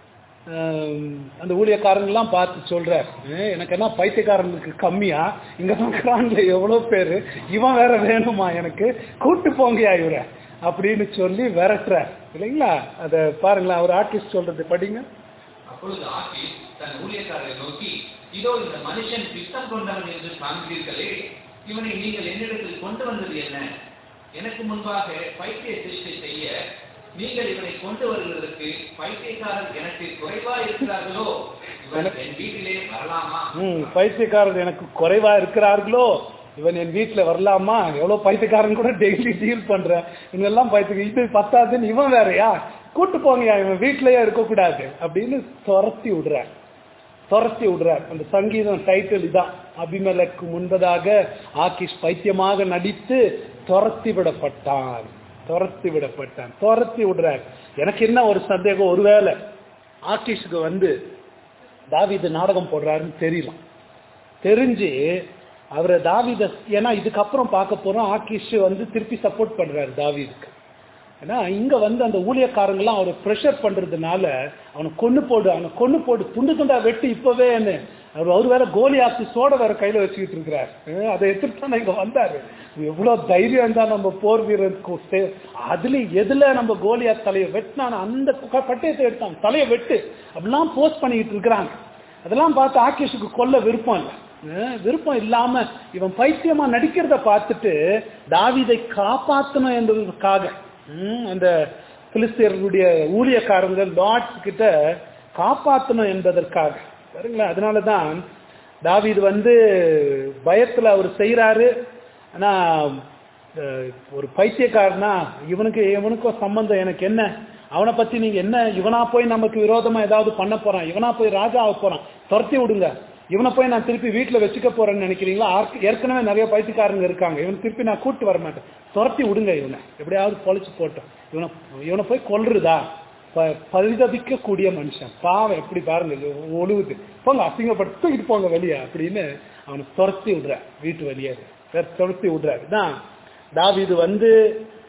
ஆம், அந்த ஊழியக்காரங்கெல்லாம் பார்த்து சொல்றார் "ஏய், எனக்கு என்ன பைத்தியக்காரங்களுக்கு கம்மியா இங்க இருக்கிறாங்களே எவ்வளவு பேரு இவன் வேற வேணுமா எனக்கு கூட்டு போங்கயா இவரை அப்படின்னு சொல்லி விரட்டுறார் இல்லைங்களா அத பாருங்களேன் அவர் ஆர்டிஸ்ட் சொல்றது படிங்க
அப்பொழுது ஆபீஸ் தன் ஊழியக்காரரை நோக்கி இதோ இந்த மனுஷன் பித்தம் கொண்டவன் என்று காண்கிறீர்களே இவனை நீங்கள் என்னிடத்தில் கொண்டு வந்தது என்ன எனக்கு முன்பாக பைத்திய சிகிச்சை செய்ய நீங்கள் இவனை கொண்டு வருவதற்கு பைத்தியக்காரர் எனக்கு குறைவா இருக்கிறார்களோ இவன் என் வீட்டிலே வரலாமா
ம் பைத்தியக்காரர் எனக்கு குறைவா இருக்கிறார்களோ இவன் என் வீட்டுல வரலாமா எவ்வளவு பைத்தியக்காரன் கூட டெய்லி டீல் பண்ற இவங்கெல்லாம் பைத்திய இது பத்தாதுன்னு இவன் வேறயா கூட்டு போங்கயா இவன் வீட்லயே இருக்கக்கூடாது அப்படின்னு துரத்தி விடுறார் துரத்தி விடுறார் அந்த சங்கீதம் டைட்டில் இதான் அபிமலக்கு முன்பதாக ஆகிஷ் பைத்தியமாக நடித்து துரத்தி விடப்பட்டான் துரத்தி விடப்பட்டான் துரத்தி விடுறார் எனக்கு என்ன ஒரு சந்தேகம் ஒருவேளை ஆகிஷுக்கு வந்து தாவீது நாடகம் போடுறாருன்னு தெரியலாம் தெரிஞ்சு அவரை தாவீத ஏன்னா இதுக்கப்புறம் பார்க்க போறோம் ஆகிஷ் வந்து திருப்பி சப்போர்ட் பண்றாரு தாவீதுக்கு ஏன்னா இங்க வந்து அந்த ஊழியக்காரங்களாம் அவரை ப்ரெஷர் பண்றதுனால அவனை கொன்னு போடு அவனை கொன்னு போடு துண்டு துண்டா வெட்டி இப்பவே அவர் அவர் வேற கோலி ஆத்து சோட வேற கையில வச்சுக்கிட்டு இருக்கிறார் அஹ் அதை எடுத்துட்டு தான் இங்க வந்தாரு எவ்வளவு தைரியம் இருந்தா நம்ம போர் வீரருக்கு சே- அதுல எதுல நம்ம கோலியாத் தலையை வெட்டினான அந்த கு- பட்டயத்தை எடுத்தான் தலையை வெட்டு அப்படிலாம் போஸ்ட் பண்ணிக்கிட்டு இருக்கிறாங்க அதெல்லாம் பார்த்து ஆகேஷுக்கு கொல்ல விருப்பம் இல்லை அஹ் விருப்பம் இல்லாம இவன் பைத்தியமா நடிக்கிறத பார்த்துட்டு தாவீதை காப்பாத்தணும் என்பதற்காக ம், அந்த பிலிஸ்தியர்களுடைய ஊழியக்காரங்க லார்ட்ஸ் கிட்ட காப்பாத்தணும் என்பதற்காக சரிங்களா அதனாலதான் தாவீது வந்து பயத்துல அவர் செய்யறாரு ஆனா அஹ், ஒரு பைத்தியக்காரனா இவனுக்கு இவனுக்கும் சம்பந்தம் எனக்கு என்ன அவனை பத்தி நீங்க என்ன இவனா போய் நமக்கு விரோதமா ஏதாவது பண்ண போறான் இவனா போய் ராஜா ஆக போறான் துரத்தி விடுங்க இவனை போய் நான் திருப்பி வீட்டுல வச்சுக்க போறேன்னு நினைக்கிறீங்களா ஆர்க்- ஏற்கனவே நிறைய பைத்தியக்காரங்க இருக்காங்க இவனை திருப்பி நான் கூட்டு வர மாட்டேன் துரத்தி விடுங்க இவனை எப்படியாவது பொழைச்சு போட்டோம் இவனை இவனை போய் கொல்றதா ப- பரிதபிக்க கூடிய மனுஷன் பாவம் எப்படி பாருங்க இது ஒழுகுது போங்க அசிங்கப்பட்டு தூக்கிட்டு போங்க வெளியே அப்படின்னு அவனை துரத்தி விடுற வீட்டு வெளியே துரத்தி விடுறாரு தான் தாவீது வந்து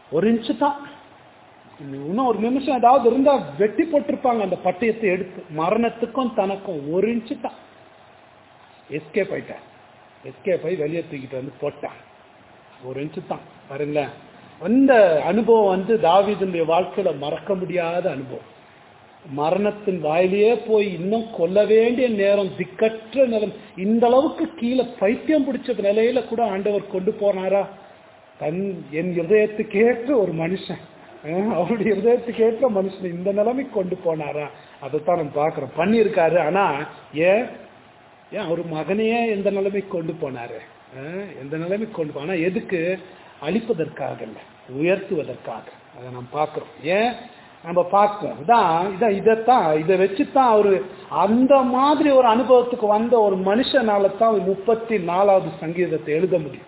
ஒரு இன்ச்சு தான் இன்னும் ஒரு நிமிஷம் ஏதாவது இருந்தா வெட்டி போட்டிருப்பாங்க அந்த பட்டயத்தை எடுத்து மரணத்துக்கும் தனக்கும் ஒரு இன்ச்சு தான் எஸ்கேப் ஆயிட்டான் எஸ்கேப் ஆகி வெளியே தூக்கிட்டு வந்து போட்டான் ஒரு இன்ச்சு தான் பாருங்களேன் அந்த அனுபவம் வந்து தாவீதுடைய வாழ்க்கையில மறக்க முடியாத அனுபவம் மரணத்தின் வாயிலேயே போய் இன்னும் கொல்ல வேண்டிய நேரம் திக்கற்ற நிலம் இந்த அளவுக்கு கீழே பைத்தியம் பிடிச்ச நிலையில கூட ஆண்டவர் கொண்டு போனாரா தன் என் இருதயத்துக்கு ஏற்ற ஒரு மனுஷன் அஹ் அவருடைய இருதயத்துக்கு ஏற்ற மனுஷன் இந்த நிலைமைக்கு கொண்டு போனாரா அதைத்தான் நம்ம பார்க்கிறோம் பண்ணியிருக்காரு ஆனா ஏன் ஏன் அவர் மகனையே எந்த நிலைமைக்கு கொண்டு போனாரு அஹ் எந்த நிலைமைக்கு கொண்டு போனா எதுக்கு அழிப்பதற்காக இல்லை உயர்த்துவதற்காக அதை நம்ம பார்க்கிறோம் ஏன் நம்ம பார்ப்போம் இதான் இதான் இதைத்தான் இதை வச்சுதான் அவரு அந்த மாதிரி ஒரு அனுபவத்துக்கு வந்த ஒரு மனுஷனால தான் முப்பத்தி நாலாவது சங்கீதத்தை எழுத முடியும்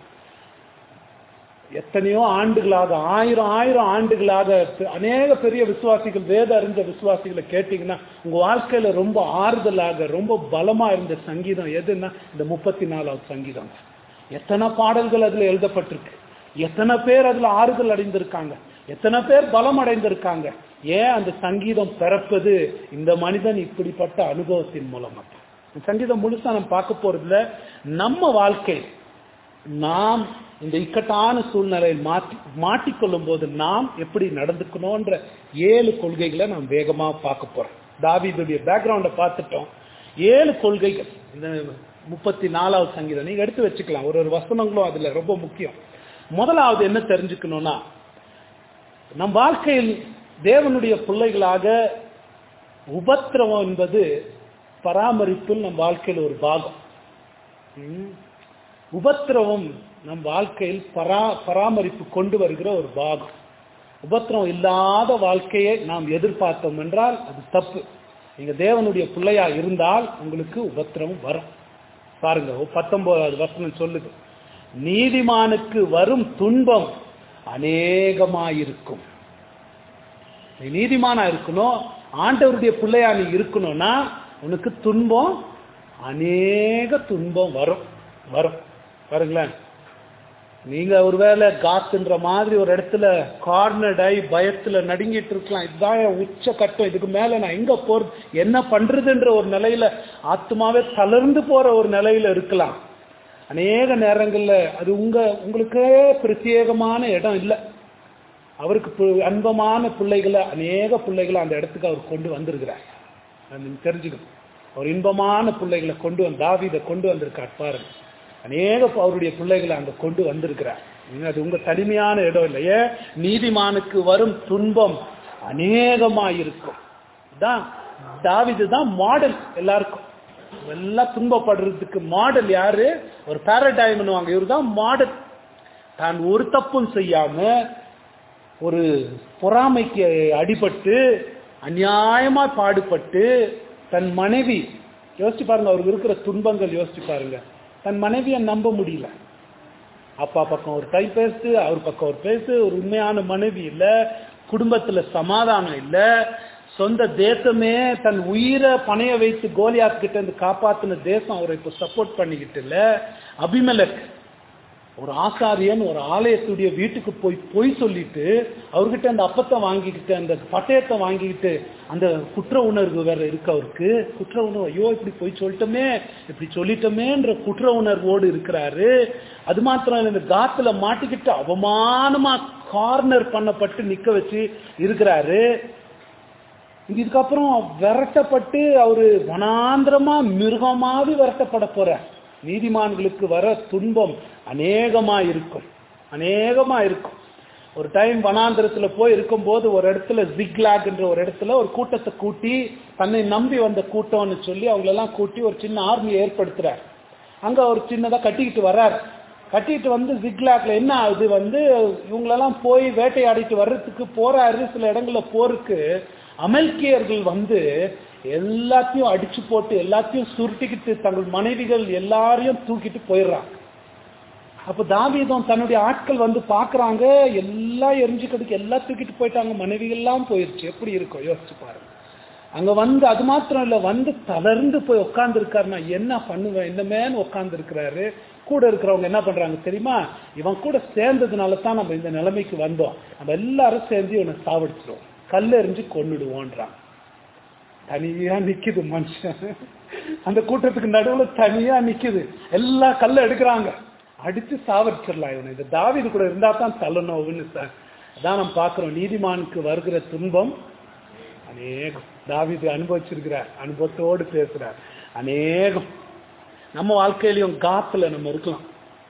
எத்தனையோ ஆண்டுகளாக ஆயிரம் ஆயிரம் ஆண்டுகளாக பெ- அநேக பெரிய விசுவாசிகள் வேத அறிஞ்ச விசுவாசிகளை கேட்டீங்கன்னா உங்க வாழ்க்கையில ரொம்ப ஆறுதலாக ரொம்ப பலமா இருந்த சங்கீதம் எதுன்னா இந்த முப்பத்தி நாலாவது சங்கீதம் எத்தனை பாடல்கள் அதுல எழுதப்பட்டிருக்கு எத்தனை பேர் அதுல ஆறுதல் அடைந்திருக்காங்க எத்தனை பேர் பலம் அடைந்திருக்காங்க ஏன் அந்த சங்கீதம் பிறப்பது இந்த மனிதன் இப்படிப்பட்ட அனுபவத்தின் மூலமா தான். இந்த சங்கீதம் முழுசா நம்ம பார்க்க போறதுல நம்ம வாழ்க்கை நாம் இந்த இக்கட்டான சூழ்நிலையில் மாட்டி மாட்டிக்கொள்ளும் போது நாம் எப்படி நடந்துக்கணும்ன்ற ஏழு கொள்கைகளை நாம் வேகமா பார்க்க போறோம் தாவீதுடைய பேக்ரவுண்டை பார்த்துட்டோம் ஏழு கொள்கைகள் இந்த முப்பத்தி நாலாவது சங்கீதம் நீங்க எடுத்து வச்சுக்கலாம் ஒரு ஒரு வசனங்களும் அதுல ரொம்ப முக்கியம் முதலாவது என்ன தெரிஞ்சுக்கணும்னா நம் வாழ்க்கையில் தேவனுடைய பிள்ளைகளாக உபத்திரவம் என்பது பராமரிப்பில் நம் வாழ்க்கையில் ஒரு பாகம் ம். உபத்திரவம் நம் வாழ்க்கையில் பரா பராமரிப்பு கொண்டு வருகிற ஒரு பாகம் உபத்திரவம் இல்லாத வாழ்க்கையை நாம் எதிர்பார்த்தோம் என்றால் அது தப்பு நீங்க தேவனுடைய பிள்ளையா இருந்தால் உங்களுக்கு உபத்திரவம் வரும் பாருங்க பத்தொன்பதாவது வசனம் சொல்லுது நீதிமானுக்கு வரும் துன்பம் அநேகமாயிருக்கும் நீ நீதிமானா இருக்கணும் ஆண்டவருடைய பிள்ளையா நீ இருக்கணும்னா உனக்கு துன்பம் அநேக துன்பம் வரும் வரும் பாருங்களேன் நீங்க ஒருவேளை காத்துன்ற மாதிரி ஒரு இடத்துல கார்னர்ட் ஆகி பயத்துல நடுங்கிட்டு இருக்கலாம் இதுதான் என் உச்ச கட்டம் இதுக்கு மேல நான் எங்க போறது என்ன பண்றதுன்ற ஒரு நிலையில ஆத்மாவே தளர்ந்து போற ஒரு நிலையில இருக்கலாம் அநேக நேரங்கள்ல அது உங்க உங்களுக்கே பிரத்யேகமான இடம் இல்லை அவருக்கு பு- அன்பமான பிள்ளைகளை அநேக பிள்ளைகளை அந்த இடத்துக்கு அவர் கொண்டு வந்திருக்கிறார் அது நீங்க தெரிஞ்சுக்கணும் அவர் இன்பமான பிள்ளைகளை கொண்டு வந்து தாவீதை கொண்டு வந்திருக்கார் பாருங்க அநேக ப- அவருடைய பிள்ளைகளை அங்க கொண்டு வந்திருக்கிறார் நீங்க அது உங்க தனிமையான இடம் இல்லையே நீதிமானுக்கு வரும் துன்பம் அநேகமாயிருக்கும் தான் தாவீது தான் மாடல் எல்லாருக்கும் எல்லாம் துன்பப்படுறதுக்கு மாடல் யாரு ஒரு பேரடைம் இவர் தான் மாடல் தான் ஒரு தப்பும் செய்யாம ஒரு பொறாமைக்கு அடிபட்டு அநியாயமா பாடுபட்டு தன் மனைவி யோசிச்சு பாருங்க அவருக்கு இருக்கிற துன்பங்கள் யோசிச்சு பாருங்க தன் மனைவியை நம்ப முடியல அப்பா பக்கம் ஒரு டைம் பேசு அவர் பக்கம் ஒரு பேசு ஒரு உண்மையான மனைவி இல்ல குடும்பத்துல சமாதானம் இல்ல சொந்த தேசமே தன் உயிரை பணைய வைத்து கோலியாத் கிட்ட இருந்து காப்பாத்தின தேசம் அவரை இப்ப சப்போர்ட் பண்ணிக்கிட்டு இல்ல அபிமலக் ஒரு ஆசாரியன் ஒரு ஆலயத்துடைய வீட்டுக்கு போய் பொய் சொல்லிட்டு அவர்கிட்ட அந்த அப்பத்தை வாங்கிக்கிட்டு அந்த பட்டயத்தை வாங்கிக்கிட்டு அந்த குற்ற உணர்வு வேற இருக்கு அவருக்கு குற்ற உணர்வு ஐயோ இப்படி போய் சொல்லிட்டோமே இப்படி சொல்லிட்டோமேன்ற குற்ற உணர்வோடு இருக்கிறாரு அது மாத்திரம் இல்ல இந்த காத்துல மாட்டிக்கிட்டு அவமானமா கார்னர் பண்ணப்பட்டு நிக்க வச்சு இருக்கிறாரு இதுக்கப்புறம் விரட்டப்பட்டு அவரு வனாந்திரமா மிருகமாவி விரட்டப்பட போறார் நீதிமான்களுக்கு வர துன்பம் அநேகமா இருக்கும் அநேகமா இருக்கும் ஒரு டைம் வனாந்திரத்துல போய் இருக்கும்போது ஒரு இடத்துல ஜிக்லாக்ன்ற ஒரு இடத்துல ஒரு கூட்டத்தை கூட்டி தன்னை நம்பி வந்த கூட்டம்னு சொல்லி அவங்களெல்லாம் கூட்டி ஒரு சின்ன ஆர்மியை ஏற்படுத்துறார் அங்க ஒரு சின்னதா கட்டிக்கிட்டு வர்றார் கட்டிட்டு வந்து ஜிக்லாக்ல என்ன ஆகுது வந்து இவங்களெல்லாம் போய் வேட்டையாடிட்டு வர்றதுக்கு போறாரு சில இடங்கள்ல போருக்கு அமெரிக்கியர்கள் வந்து எல்லாத்தையும் அடிச்சு போட்டு எல்லாத்தையும் சுருட்டிக்கிட்டு தங்கள் மனைவிகள் எல்லாரையும் தூக்கிட்டு போயிடுறாங்க அப்ப தாவீதம் தன்னுடைய ஆட்கள் வந்து பாக்குறாங்க எல்லாம் எரிஞ்சு கடுக்கு எல்லாம் தூக்கிட்டு போயிட்டாங்க மனைவி எல்லாம் போயிருச்சு எப்படி இருக்கும் யோசிச்சு பாருங்க அங்க வந்து அது மாத்திரம் இல்ல வந்து தளர்ந்து போய் உட்கார்ந்து இருக்காருன்னா என்ன பண்ணுவேன் என்னமேன்னு உட்கார்ந்து இருக்கிறாரு கூட இருக்கிறவங்க என்ன பண்றாங்க தெரியுமா இவன் கூட சேர்ந்ததுனால தான் நம்ம இந்த நிலைமைக்கு வந்தோம் நம்ம எல்லாரும் சேர்ந்து இவனை சாவடிச்சிருவோம் கல்லெறிஞ்சு கொன்னுடுவோன்றான் தனியா நிக்குது மனுஷன் அந்த கூட்டத்துக்கு நடுவுல தனியா நிக்குது எல்லா கல்ல எடுக்கிறாங்க அடிச்சு சாவடிச்சிடலாம் இவனை இந்த தாவீது கூட இருந்தா தான் தள்ளணும் சார் அதான் நம்ம பாக்குறோம் நீதிமானுக்கு வருகிற துன்பம் அநேகம் தாவீது அனுபவிச்சிருக்கிறார் அனுபவத்தோடு பேசுறார் அநேகம் நம்ம வாழ்க்கையிலையும் காத்துல நம்ம இருக்கலாம்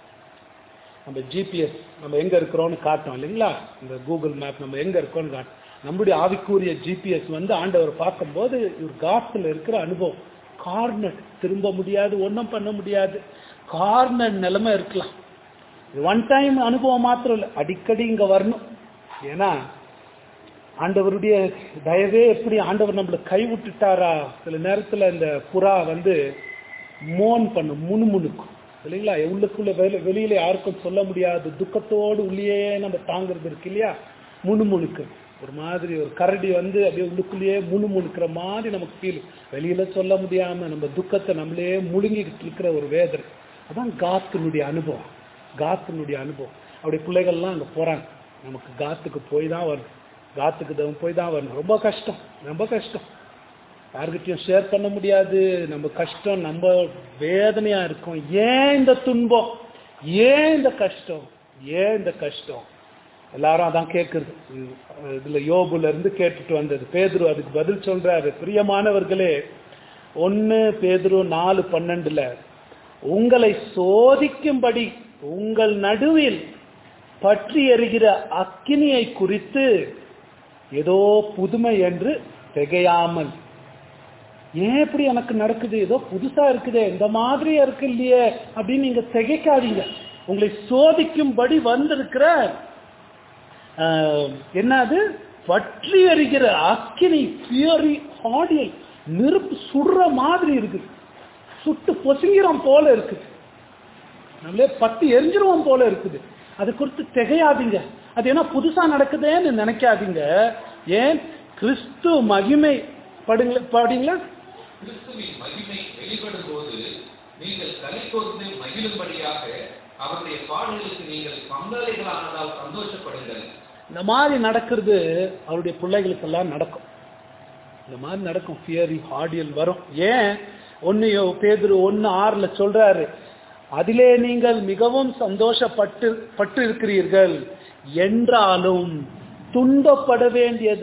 நம்ம ஜிபிஎஸ் நம்ம எங்க இருக்கிறோம்னு காட்டும் இல்லைங்களா இந்த கூகுள் மேப் நம்ம எங்க இருக்கோம்னு காட்டும் நம்முடைய ஆவிக்குரிய ஜிபிஎஸ் வந்து ஆண்டவர் பார்க்கும்போது இவர் காத்துல இருக்கிற அனுபவம் கார்னர் திரும்ப முடியாது ஒன்றும் பண்ண முடியாது கார்னர் நிலைமை இருக்கலாம் ஒன் டைம் அனுபவம் மாத்திரம் இல்லை அடிக்கடி இங்க வரணும் ஏன்னா ஆண்டவருடைய தயவே எப்படி ஆண்டவர் நம்மளை கை விட்டுட்டாரா சில நேரத்துல இந்த புறா வந்து மோன் பண்ணும் முணுமுணுக்கும் இல்லைங்களா உள்ளுக்குள்ள வெளி வெளியில யாருக்கும் சொல்ல முடியாது துக்கத்தோடு உள்ளேயே நம்ம தாங்குறது இருக்கு இல்லையா முணுமுணுக்கு ஒரு மாதிரி ஒரு கரடி வந்து அப்படியே உள்ளுக்குள்ளேயே முணுமுணுக்கிற மாதிரி நமக்கு ஃபீல் வெளியில சொல்ல முடியாம நம்ம துக்கத்தை நம்மளே முழுங்கிக்கிட்டு இருக்கிற ஒரு வேதனை அதான் காத்தினுடைய அனுபவம் காத்தினுடைய அனுபவம் அப்படி பிள்ளைகள்லாம் அங்க போறாங்க நமக்கு காத்துக்கு போய் தான் வரணும் காத்துக்கு தவம் போய் தான் வரணும் ரொம்ப கஷ்டம் ரொம்ப கஷ்டம் யாருக்கிட்டையும் ஷேர் பண்ண முடியாது நம்ம கஷ்டம் நம்ம வேதனையா இருக்கும் ஏன் இந்த துன்பம் ஏன் இந்த கஷ்டம் ஏன் இந்த கஷ்டம் எல்லாரும் அதான் கேட்குறது இதுல யோபுல இருந்து கேட்டுட்டு வந்தது பேதுரு அதுக்கு பதில் சொல்றாரு பிரியமானவர்களே ஒன்னு பேதுரு நாலு பன்னெண்டுல உங்களை சோதிக்கும்படி உங்கள் நடுவில் பற்றி எறிகிற அக்கினியை குறித்து ஏதோ புதுமை என்று திகையாமல் ஏன் இப்படி எனக்கு நடக்குது ஏதோ புதுசா இருக்குதே இந்த மாதிரியா இருக்கு இல்லையே அப்படின்னு நீங்க திகைக்காதீங்க உங்களை சோதிக்கும்படி வந்திருக்கிற என்னது பற்றி எறிகிற அக்கினி பியரி ஹாடியல் நெருப்பு சுடுற மாதிரி இருக்குது சுட்டு பொசுங்கிறோம் போல இருக்குது நம்மளே பட்டு எரிஞ்சிருவோம் போல இருக்குது அது குறித்து திகையாதீங்க அது என்ன புதுசா நடக்குதேன்னு நினைக்காதீங்க ஏன் கிறிஸ்து மகிமை படுங்களா பாடிங்களா
கிறிஸ்துவின் மகிமை வெளிப்படும் போது நீங்கள் கலை கோர்ந்து மகிழும்படியாக அவருடைய பாடல்களுக்கு நீங்கள் பங்காளிகளானதால் சந்தோஷப்படுங்கள்
இந்த மாதிரி நடக்கிறது அவருடைய பிள்ளைகளுக்கெல்லாம் நடக்கும் இந்த மாதிரி நடக்கும் ஃபியரி ஹார்டியல் வரும் ஏன் ஒன்னையோ பேதுரு ஒன்னு ஆறுல சொல்றாரு அதிலே நீங்கள் மிகவும் சந்தோஷப்பட்டு பட்டு இருக்கிறீர்கள் என்றாலும் துன்பப்பட வேண்டியது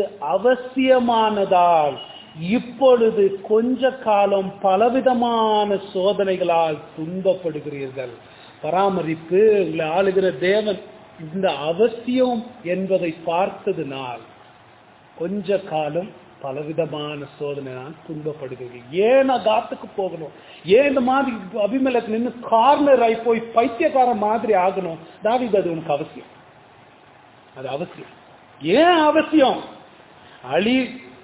அவசியமானதால் இப்பொழுது கொஞ்ச காலம் பலவிதமான சோதனைகளால் துன்பப்படுகிறீர்கள் பராமரிப்பு உங்களை ஆளுகிற தேவன் இந்த அவசியம் என்பதை பார்த்ததுனால் கொஞ்ச காலம் பலவிதமான சோதனையால் துன்பப்படுகிறீர்கள் ஏன் நான் காத்துக்கு போகணும் ஏன் இந்த மாதிரி அபிமலக்கு நின்று கார்னர் ஆகி போய் பைத்தியக்கார மாதிரி ஆகணும் தாவிது அது உனக்கு அவசியம் அது அவசியம் ஏன் அவசியம் அழி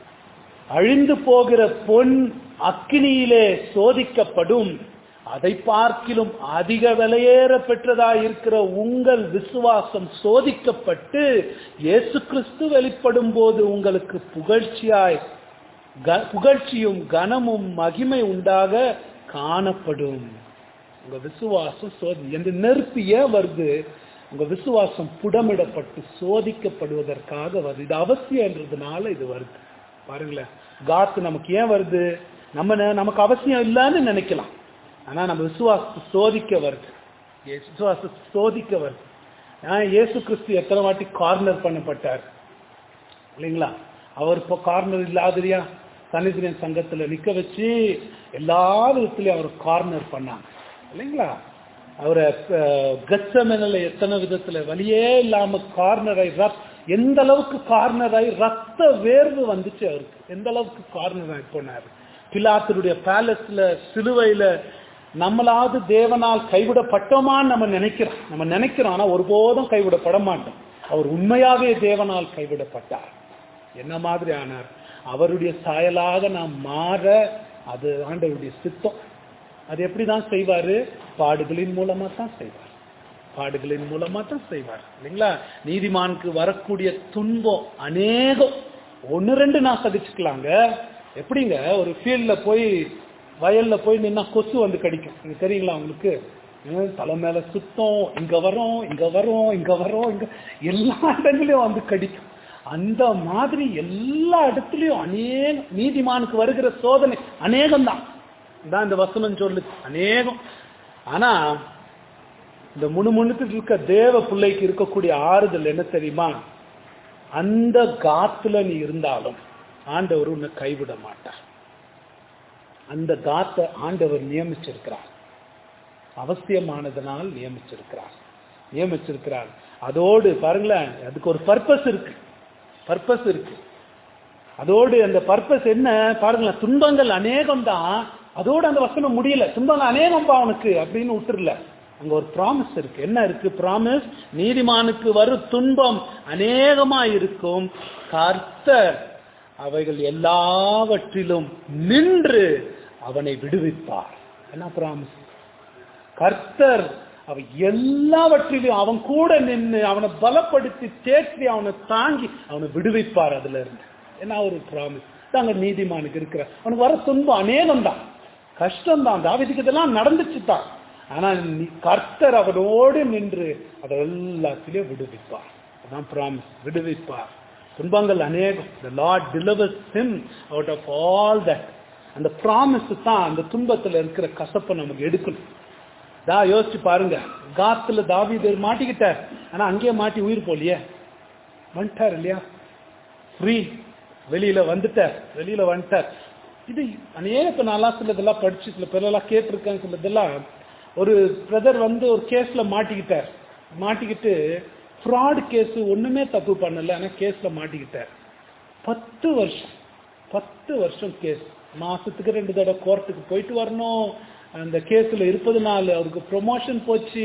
அழிந்து போகிற பொன் அக்கினியிலே சோதிக்கப்படும் அதை பார்க்கிலும் அதிக விலையேற பெற்றதாய் இருக்கிற உங்கள் விசுவாசம் சோதிக்கப்பட்டு இயேசு கிறிஸ்து வெளிப்படும் போது உங்களுக்கு புகழ்ச்சியாய் க- புகழ்ச்சியும் கனமும் மகிமை உண்டாக காணப்படும் உங்க விசுவாசம் சோதி இந்த நெருப்பு ஏன் வருது உங்க விசுவாசம் புடமிடப்பட்டு சோதிக்கப்படுவதற்காக வருது இது அவசியம்ன்றதுனால இது வருது பாருங்களேன் காத்து நமக்கு ஏன் வருது நம்ம நெ- நமக்கு அவசியம் இல்லைன்னு நினைக்கலாம் ஆனா நம்ம விசுவாசத்தை சோதிக்க வருது இயேசு விசுவாசத்தை சோதிக்க வருது ஆஹ் இயேசு கிறிஸ்து எத்தனை வாட்டி கார்னர் பண்ணப்பட்டார் இல்லைங்களா அவர் இப்போ கார்னர் இல்லாதறியா சன்னிதிரியன் சங்கத்துல நிக்க வச்சு எல்லா விதத்திலையும் அவர் கார்னர் பண்ணாங்க இல்லைங்களா அவரை கச்சமெனில் எத்தனை விதத்துல வழியே இல்லாம கார்னரை ரத் எந்த அளவுக்கு கார்னராய் ரத்த வேர்வு வந்துச்சு அவருக்கு எந்த அளவுக்கு கார்னராய் போனார் பிலாத்தருடைய பேலஸ்ல சிலுவையில நம்மளாவது தேவனால் கைவிடப்பட்டோமான்னு நம்ம நினைக்கிறோம் நம்ம நினைக்கிறோம் ஆனா ஒருபோதும் கைவிடப்பட மாட்டோம் அவர் உண்மையாவே தேவனால் கைவிடப்பட்டார் என்ன மாதிரி ஆனார் அவருடைய சாயலாக நாம் மாற அது ஆண்டவருடைய சித்தம் அது எப்படிதான் செய்வாரு பாடுகளின் மூலமா தான் செய்வார் பாடுகளின் மூலமா தான் செய்வார் இல்லைங்களா நீதிமானுக்கு வரக்கூடிய துன்பம் அநேகம் ஒன்னு ரெண்டு நான் சகிச்சுக்கலாங்க எப்படிங்க ஒரு ஃபீல்ட்ல போய் வயல்ல போய் நின்னா கொசு வந்து கடிக்கும் இது தெரியுங்களா உங்களுக்கு ஹம், தலை மேல சுத்தம் இங்க வரும் இங்க வரும் இங்க வரும் இங்க எல்லா இடங்களையும் வந்து கடிக்கும் அந்த மாதிரி எல்லா இடத்துலயும் அநேக நீதிமானுக்கு வருகிற சோதனை அநேகம் தான் இதான் இந்த வசனம் சொல்லுது அநேகம் ஆனா இந்த முணுமுணுத்துட்டு இருக்க தேவ பிள்ளைக்கு இருக்கக்கூடிய ஆறுதல் என்ன தெரியுமா அந்த காத்துல நீ இருந்தாலும் ஆண்டவர் உன்னை கைவிட மாட்டார் அந்த காத்தை ஆண்டவர் நியமிச்சிருக்கிறார் அவசியமானதனால் நியமிச்சிருக்கிறார் நியமிச்சிருக்கிறார் அதோடு பாருங்களேன் அதுக்கு ஒரு பர்பஸ் இருக்கு பர்பஸ் இருக்கு அதோடு அந்த பர்பஸ் என்ன பாருங்களேன் துன்பங்கள் அநேகம் தான் அதோடு அந்த வசனம் முடியல துன்பங்கள் அநேகம் பா அவனுக்கு அப்படின்னு விட்டுறல அங்க ஒரு ப்ராமிஸ் இருக்கு என்ன இருக்கு ப்ராமிஸ் நீதிமானுக்கு வரும் துன்பம் அநேகமா இருக்கும் கர்த்தர் அவைகள் எல்லாவற்றிலும் நின்று அவனை விடுவிப்பார் என்ன ப்ராமிஸ் கர்த்தர் அவன் எல்லாவற்றிலும் அவன் கூட நின்று அவனை பலப்படுத்தி தேற்றி அவனை தாங்கி அவனை விடுவிப்பார் அதுல இருந்து என்ன ஒரு ப்ராமிஸ் தாங்க நீதிமானுக்கு இருக்கிற அவனுக்கு வர துன்பம் அநேகம் தான் கஷ்டம் தான் தாவிதுக்கு இதெல்லாம் நடந்துச்சு தான் ஆனா நீ- கர்த்தர் அவனோடு நின்று அதை எல்லாத்திலையும் விடுவிப்பார் அதான் ப்ராமிஸ் விடுவிப்பார் துன்பங்கள் அநேகம் the lord delivers him out of all that அந்த ப்ராமிஸ் தான் அந்த துன்பத்துல இருக்கிற கசப்பை நமக்கு எடுக்கணும் தா யோசிச்சு பாருங்க காத்துல தாவீது மாட்டிக்கிட்டார் ஆனா அங்கேயே மாட்டி உயிர் போலியே வந்துட்டார் இல்லையா ஃப்ரீ வெளியில வந்துட்டார் வெளியில வந்துட்டார் இது அநேக இப்ப நான்லாம் சிலதெல்லாம் படிச்சு சில பேரெல்லாம் கேட்டிருக்கேன் சிலதெல்லாம் ஒரு பிரதர் வந்து ஒரு கேஸ்ல மாட்டிக்கிட்டார் மாட்டிக்கிட்டு ஃப்ராட் கேஸ் ஒண்ணுமே தப்பு பண்ணல ஆனா கேஸ்ல மாட்டிக்கிட்டார் பத்து வருஷம் பத்து வருஷம் கேஸ் மாசத்துக்கு ரெண்டு தடவை கோர்ட்டுக்கு போயிட்டு வரணும் அந்த கேஸ்ல இருப்பதுனால அவருக்கு ப்ரொமோஷன் போச்சு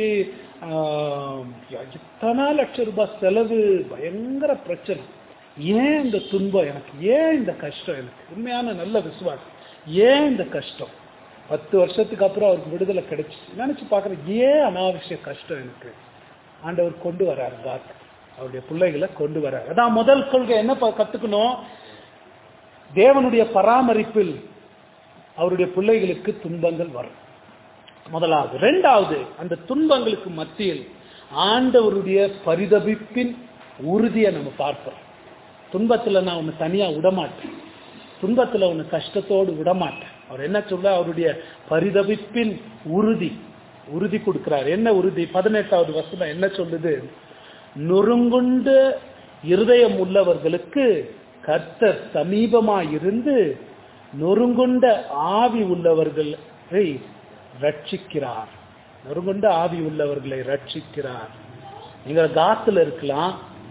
ஆஹ், எத்தனை லட்சம் ரூபாய் செலவு பயங்கர பிரச்சனை ஏன் இந்த துன்பம் எனக்கு ஏன் இந்த கஷ்டம் எனக்கு உண்மையான நல்ல விசுவாசம் ஏன் இந்த கஷ்டம் பத்து வருஷத்துக்கு அப்புறம் அவருக்கு விடுதலை கிடைச்சிச்சு நினைச்சு பார்க்குறேன் ஏன் அனாவசிய கஷ்டம் எனக்கு ஆண்டவர் கொண்டு வராரு காத்து அவருடைய பிள்ளைகளை கொண்டு வராரு அதான் முதல் கொள்கை என்ன ப- கத்துக்கணும் தேவனுடைய பராமரிப்பில் அவருடைய பிள்ளைகளுக்கு துன்பங்கள் வரும் முதலாவது ரெண்டாவது அந்த துன்பங்களுக்கு மத்தியில் ஆண்டவருடைய பரிதபிப்பின் உறுதியை நம்ம பார்க்கிறோம் துன்பத்துல நான் உன்னை தனியா விடமாட்டேன் துன்பத்துல உன்னை கஷ்டத்தோடு விடமாட்டேன் அவர் என்ன சொல்ல அவருடைய பரிதபிப்பின் உறுதி உறுதி கொடுக்கிறார் என்ன உறுதி பதினெட்டாவது வசனம் என்ன சொல்லுது நொறுங்குண்டு இருதயம் உள்ளவர்களுக்கு கர்த்தர் சமீபமாய் இருந்து நொறுங்குண்ட ஆவி உள்ளவர்களை ரட்சிக்கிறார் நொறுங்குண்ட ஆவி உள்ளவர்களை ரட்சிக்கிறார் நீங்க காத்துல இருக்கலாம்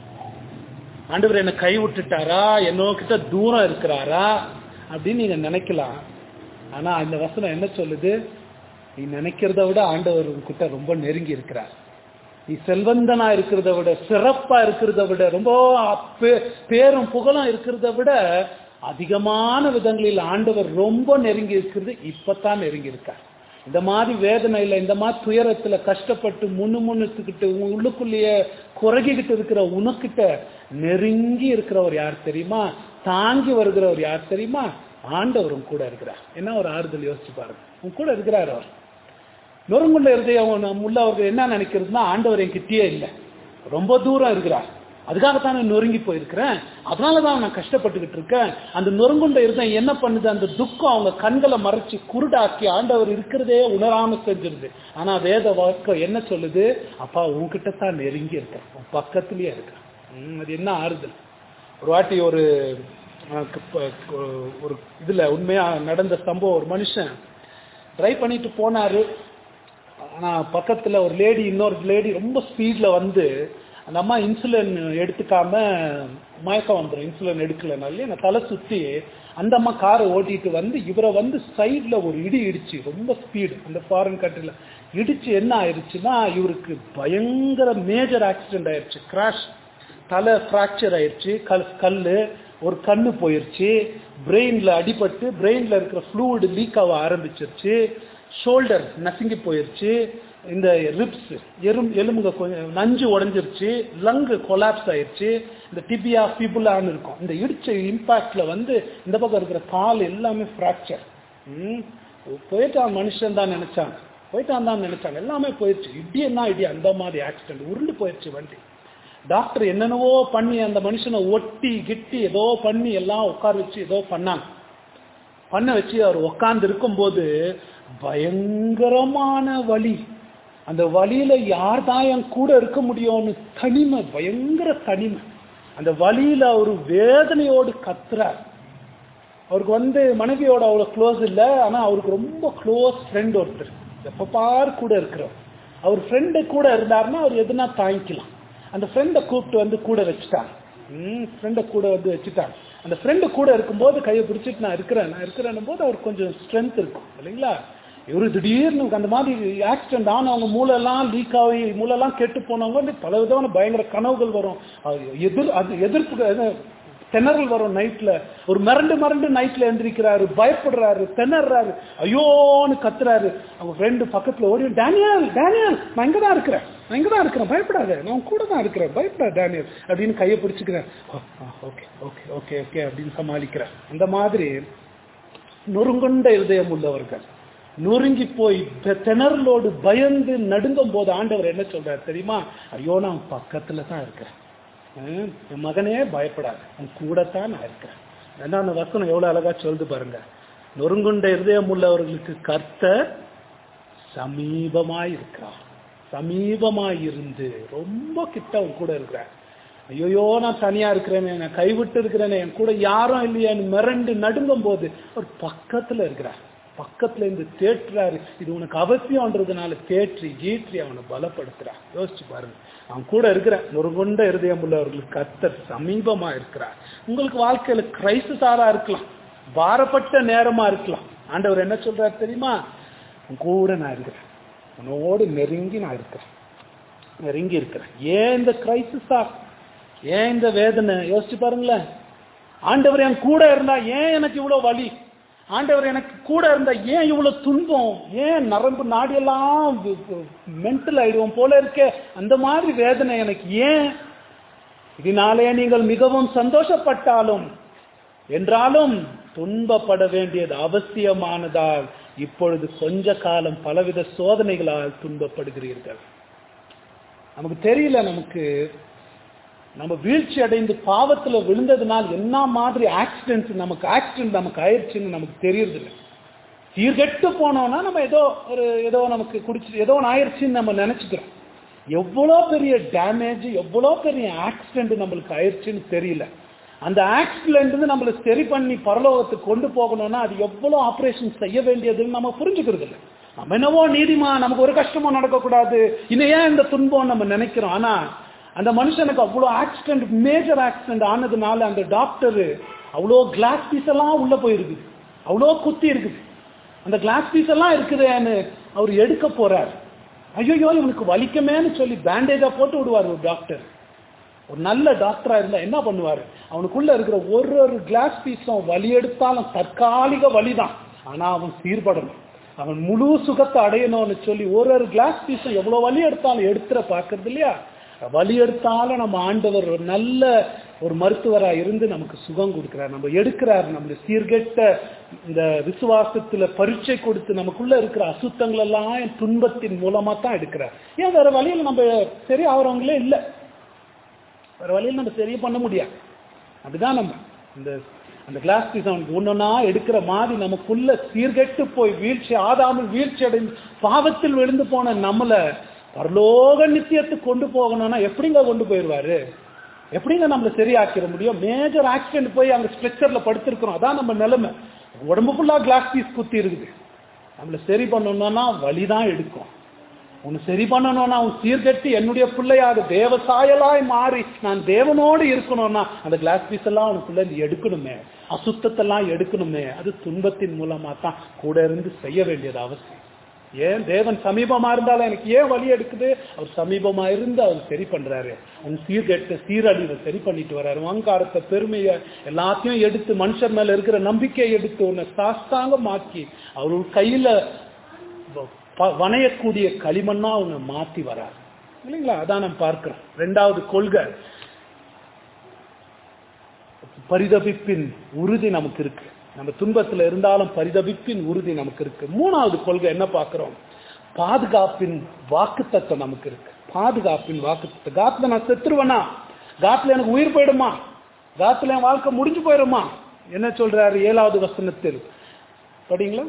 ஆண்டவர் என்னை கை விட்டுட்டாரா என்னோ கிட்ட தூரம் இருக்கிறாரா அப்படின்னு நீங்க நினைக்கலாம் ஆனா இந்த வசனம் என்ன சொல்லுது நீ நினைக்கிறத விட ஆண்டவர் உன்கிட்ட ரொம்ப நெருங்கி இருக்கிறார் நீ செல்வந்தனா இருக்கிறத விட சிறப்பா இருக்கிறத விட ரொம்ப பே- பேரும் புகழும் இருக்கிறத விட அதிகமான விதங்களில் ஆண்டவர் ரொம்ப நெருங்கி இருக்கிறது இப்பதான் நெருங்கி இருக்கார் இந்த மாதிரி வேதனையில இந்த மாதிரி துயரத்துல கஷ்டப்பட்டு முன்னு முன்னுத்துக்கிட்டு உன் உள்ளுக்குள்ளேயே குறகிக்கிட்டு இருக்கிற உனக்கிட்ட நெருங்கி இருக்கிறவர் யார் தெரியுமா தாங்கி வருகிறவர் யார் தெரியுமா ஆண்டவரும் கூட இருக்கிறார் என்ன ஒரு ஆறுதல் யோசிச்சு பாருங்க உன் கூட இருக்கிறார் அவர் நொறுங்குள்ள இருதயம் உள்ள அவர்கள் என்ன நினைக்கிறதுனா ஆண்டவர் என் கிட்டயே இல்லை ரொம்ப தூரம் இருக்கிறார் அதுக்காகத்தான் நான் நொறுங்கி போயிருக்கிறேன் அதனால தான் நான் கஷ்டப்பட்டுக்கிட்டு இருக்கேன் அந்த நொறுங்குண்ட இருதயம் என்ன பண்ணுது அந்த துக்கம் அவங்க கண்களை மறைச்சு குருடாக்கி ஆண்டவர் இருக்கிறதே உணராம செஞ்சிருது ஆனா வேத வாக்கம் என்ன சொல்லுது அப்பா உன்கிட்ட தான் நெருங்கி இருக்கேன் உன் பக்கத்திலேயே இருக்கேன் ம், அது என்ன ஆறுதல் ஒரு வாட்டி ஒரு அஹ், க- ப- ஒரு இதுல உண்மையா நடந்த சம்பவம் ஒரு மனுஷன் ட்ரை பண்ணிட்டு போனாரு ஆனா பக்கத்துல ஒரு லேடி இன்னொரு லேடி ரொம்ப ஸ்பீட்ல வந்து அந்த அம்மா இன்சுலின் எடுத்துக்காம மயக்கம் வந்துடும் இன்சுலின் எடுக்கலனாலே நான் தலை சுத்தி அந்த அம்மா காரை ஓட்டிட்டு வந்து இவரை வந்து சைடுல ஒரு இடி இடிச்சு ரொம்ப ஸ்பீடு அந்த ஃபாரின் கண்ட்ரில இடிச்சு என்ன ஆயிருச்சுன்னா இவருக்கு பயங்கர மேஜர் ஆக்சிடென்ட் ஆயிருச்சு கிராஷ் தலை ஃப்ராக்சர் ஆயிருச்சு கல் கல்லு ஒரு கண்ணு போயிருச்சு பிரெயின்ல அடிபட்டு பிரெயின்ல இருக்கிற ஃப்ளூயிட் லீக் ஆக ஆரம்பிச்சிருச்சு ஷோல்டர் நசுங்கி போயிருச்சு இந்த ரிப்ஸ் எறும் எலும்புங்க கொஞ்சம் நஞ்சு உடஞ்சிருச்சு லங்கு கொலாப்ஸ் ஆயிடுச்சு இந்த டிபியா பிபுலான்னு இருக்கும் இந்த இடிச்ச இம்பாக்ட்ல வந்து இந்த பக்கம் இருக்கிற கால் எல்லாமே ஃப்ராக்சர் போயிட்டான் மனுஷன் தான் நினைச்சாங்க போயிட்டான் தான் நினைச்சாங்க எல்லாமே போயிடுச்சு இடி என்ன இடி அந்த மாதிரி ஆக்சிடென்ட் உருண்டு போயிடுச்சு வண்டி டாக்டர் என்னென்னவோ பண்ணி அந்த மனுஷனை ஒட்டி கிட்டி ஏதோ பண்ணி எல்லாம் உட்கார வச்சு ஏதோ பண்ணாங்க பண்ண வச்சு அவர் உட்கார்ந்து இருக்கும்போது பயங்கரமான வலி அந்த வலியில யார் தான் என் கூட இருக்க முடியும்னு தனிமை பயங்கர தனிமை அந்த வலியில அவர் வேதனையோடு கத்துறார் அவருக்கு வந்து மனைவியோட அவ்வளோ க்ளோஸ் இல்லை ஆனா அவருக்கு ரொம்ப க்ளோஸ் ஃப்ரெண்ட் ஒருத்தர் எப்ப பார் கூட இருக்கிறவர் அவர் ஃப்ரெண்டு கூட இருந்தாருன்னா அவர் எதுனா தாங்கிக்கலாம் அந்த ஃப்ரெண்டை கூப்பிட்டு வந்து கூட வச்சுட்டாங்க ம் ஃப்ரெண்டை கூட வந்து வச்சுட்டாங்க அந்த ஃப்ரெண்டு கூட இருக்கும்போது கையை பிடிச்சிட்டு நான் இருக்கிறேன் நான் இருக்கிறேன் போது அவருக்கு கொஞ்சம் ஸ்ட்ரென்த் இருக்கும் இல்லைங்களா இவரு திடீர்னு அந்த மாதிரி ஆக்சிடென்ட் ஆனவங்க மூளைலாம் லீக் ஆகி மூளைலாம் கெட்டு போனவங்க வந்து பல விதமான பயங்கர கனவுகள் வரும் அது எதிர் அது எதிர்ப்பு அது திணறல் வரும் நைட்ல ஒரு மிரண்டு மிரண்டு நைட்ல எந்திரிக்கிறாரு பயப்படுறாரு திணறாரு ஐயோன்னு கத்துறாரு அவங்க ஃப்ரெண்டு பக்கத்துல ஓடி டேனியல் டேனியல் நான் இங்க தான் இருக்கிறேன் நான் இங்க தான் இருக்கிறேன் பயப்படாத நான் கூட தான் இருக்கிறேன் பயப்படாத டேனியல் அப்படின்னு கையை பிடிச்சிக்கிறேன் ஓகே ஓகே ஓகே ஓகே அப்படின்னு சமாளிக்கிறேன் அந்த மாதிரி நொறுங்குண்ட இருதயம் உள்ளவர்கள் நொறுங்கி போய் திணறலோடு பயந்து நடுங்கும் போது ஆண்டவர் என்ன சொல்றாரு தெரியுமா ஐயோ நான் பக்கத்துல தான் இருக்கிறேன் என் மகனே பயப்படாது உன் கூடத்தான் நான் இருக்கிறேன் ஏன்னா அந்த வசனம் எவ்வளவு அழகா சொல்லுது பாருங்க நொறுங்குண்ட இருதயம் உள்ளவர்களுக்கு கர்த்தர் சமீபமாய் இருக்கிறார் சமீபமாய் இருந்து ரொம்ப கிட்ட உன் கூட இருக்கிறார் ஐயோ நான் தனியா இருக்கிறேனே நான் கைவிட்டு இருக்கிறேனே என் கூட யாரும் இல்லையான்னு மிரண்டு நடுங்கும் போது ஒரு பக்கத்துல இருக்கிறார் பக்கத்துல இருந்து தேற்றுறாரு இது உனக்கு அவசியம்ன்றதுனால தேற்றி கீற்றி அவனை பலப்படுத்துறான் யோசிச்சு பாருங்க அவன் கூட இருக்கிற நொறுகொண்ட இருதயம் உள்ளவர்களுக்கு கத்தர் சமீபமா இருக்கிறார் உங்களுக்கு வாழ்க்கையில கிரைசிஸாரா இருக்கலாம் பாரப்பட்ட நேரமா இருக்கலாம் ஆண்டவர் என்ன சொல்றாரு தெரியுமா உன் கூட நான் இருக்கிறேன் உன்னோடு நெருங்கி நான் இருக்கிறேன் நெருங்கி இருக்கிறேன் ஏன் இந்த கிரைசிஸா ஏன் இந்த வேதனை யோசிச்சு பாருங்களேன் ஆண்டவர் என் கூட இருந்தா ஏன் எனக்கு இவ்வளவு வலி ஆண்டவர் எனக்கு கூட இருந்தா ஏன் இவ்வளவு துன்பம் ஏன் நரம்பு நாடியெல்லாம் மென்டல் ஆயிடுவோம் போல இருக்கே அந்த மாதிரி வேதனை எனக்கு ஏன் இதனாலே நீங்கள் மிகவும் சந்தோஷப்பட்டாலும் என்றாலும் துன்பப்பட வேண்டியது அவசியமானதால் இப்பொழுது கொஞ்ச காலம் பலவித சோதனைகளால் துன்பப்படுகிறீர்கள் நமக்கு தெரியல நமக்கு நம்ம வீழ்ச்சி அடைந்து பாவத்துல விழுந்ததுனால் என்ன மாதிரி ஆக்சிடென்ட் நமக்கு ஆக்சிடென்ட் நமக்கு ஆயிடுச்சுன்னு நமக்கு தெரியறது இல்லை சீர்கெட்டு போனோம்னா நம்ம ஏதோ ஒரு ஏதோ நமக்கு குடிச்சு ஏதோ ஒன்று ஆயிடுச்சுன்னு நம்ம நினைச்சுக்கிறோம் எவ்வளோ பெரிய டேமேஜ் எவ்வளோ பெரிய ஆக்சிடென்ட் நம்மளுக்கு ஆயிடுச்சுன்னு தெரியல அந்த ஆக்சிடென்ட் நம்மளை சரி பண்ணி பரலோகத்துக்கு கொண்டு போகணும்னா அது எவ்வளோ ஆப்ரேஷன் செய்ய வேண்டியதுன்னு நம்ம புரிஞ்சுக்கிறது இல்லை நம்ம என்னவோ நீதிமா நமக்கு ஒரு கஷ்டமும் நடக்கக்கூடாது இன்னும் ஏன் இந்த துன்பம் நம்ம நினைக்கிறோம் ஆனா அந்த மனுஷனுக்கு அவ்வளோ ஆக்சிடென்ட் மேஜர் ஆக்சிடென்ட் ஆனதுனால அந்த டாக்டர் அவ்வளோ கிளாஸ் பீஸ் எல்லாம் உள்ள போயிருக்குது அவ்வளோ குத்தி இருக்குது அந்த கிளாஸ் பீஸ் எல்லாம் இருக்குதுன்னு அவர் எடுக்க போறார் ஐயோ இவனுக்கு வலிக்கமேன்னு சொல்லி பேண்டேஜா போட்டு விடுவார் ஒரு டாக்டர் ஒரு நல்ல டாக்டரா இருந்தா என்ன பண்ணுவாரு அவனுக்குள்ள இருக்கிற ஒரு ஒரு கிளாஸ் பீஸும் வலி எடுத்தாலும் தற்காலிக வலிதான் ஆனா அவன் சீர்படணும் அவன் முழு சுகத்தை அடையணும்னு சொல்லி ஒரு ஒரு கிளாஸ் பீஸும் எவ்வளவு வலி எடுத்தாலும் எடுத்துற பாக்குறது இல்லையா வலி எடுத்தாலும் நம்ம ஆண்டவர் ஒரு நல்ல ஒரு மருத்துவரா இருந்து நமக்கு சுகம் கொடுக்கிறார் நம்ம எடுக்கிறார் நம்மளுடைய சீர்கெட்ட இந்த விசுவாசத்துல பரீட்சை கொடுத்து நமக்குள்ள இருக்கிற அசுத்தங்கள் எல்லாம் துன்பத்தின் மூலமா தான் எடுக்கிறார் ஏன் வேற வழியில நம்ம சரி ஆகிறவங்களே இல்லை வேற வழியில் நம்ம சரி பண்ண முடியாது அப்படிதான் நம்ம இந்த அந்த கிளாஸ் பீஸ் அவனுக்கு ஒன்னொன்னா எடுக்கிற மாதிரி நமக்குள்ள சீர்கெட்டு போய் வீழ்ச்சி ஆதாமல் வீழ்ச்சி அடைந்து பாவத்தில் விழுந்து போன நம்மளை பரலோக நித்தியத்துக்கு கொண்டு போகணும்னா எப்படிங்க கொண்டு போயிடுவாரு எப்படிங்க நம்மள சரியாக்கிற முடியும் மேஜர் ஆக்சிடென்ட் போய் அங்க ஸ்ட்ரெச்சர்ல படுத்திருக்கிறோம் அதான் நம்ம நிலைமை உடம்பு ஃபுல்லா கிளாஸ் பீஸ் குத்தி இருக்குது நம்மள சரி பண்ணணும்னா வழிதான் எடுக்கும் உன்னை சரி பண்ணணும்னா உன் சீர்கட்டி என்னுடைய பிள்ளையாக தேவ சாயலாய் மாறி நான் தேவனோடு இருக்கணும்னா அந்த கிளாஸ் பீஸ் எல்லாம் உனக்குள்ள இருந்து எடுக்கணுமே அசுத்தத்தெல்லாம் எடுக்கணுமே அது துன்பத்தின் மூலமா தான் கூட இருந்து செய்ய வேண்டியது அவசியம் ஏன் தேவன் சமீபமா இருந்தாலும் எனக்கு ஏன் வழி எடுக்குது அவர் சமீபமா இருந்து அவர் சரி பண்றாரு உன் சீர்கெட்ட சீரழிவை சரி பண்ணிட்டு வர்றாரு அகங்காரத்தை பெருமையை எல்லாத்தையும் எடுத்து மனுஷர் மேல இருக்கிற நம்பிக்கையை எடுத்து உன்னை சாஸ்தாங்கமாக்கி அவர் கையில ப- வணையக்கூடிய களிமண்ணா அவங்க மாத்தி வரார் இல்லைங்களா அதான் நம்ம பார்க்கிறோம் ரெண்டாவது கொள்கை பரிதபிப்பின் உறுதி நமக்கு இருக்கு நம்ம துன்பத்துல இருந்தாலும் பரிதபிப்பின் உறுதி நமக்கு இருக்கு மூணாவது கொள்கை என்ன பார்க்கிறோம் பாதுகாப்பின் வாக்குத்தத்தம் நமக்கு இருக்கு பாதுகாப்பின் வாக்குத்தத்தம் காத்துல நான் செத்துருவேனா காத்துல எனக்கு உயிர் போயிடுமா காத்துல என் வாழ்க்கை முடிஞ்சு போயிடுமா என்ன சொல்றாரு ஏழாவது வசனத்தில் படிங்களா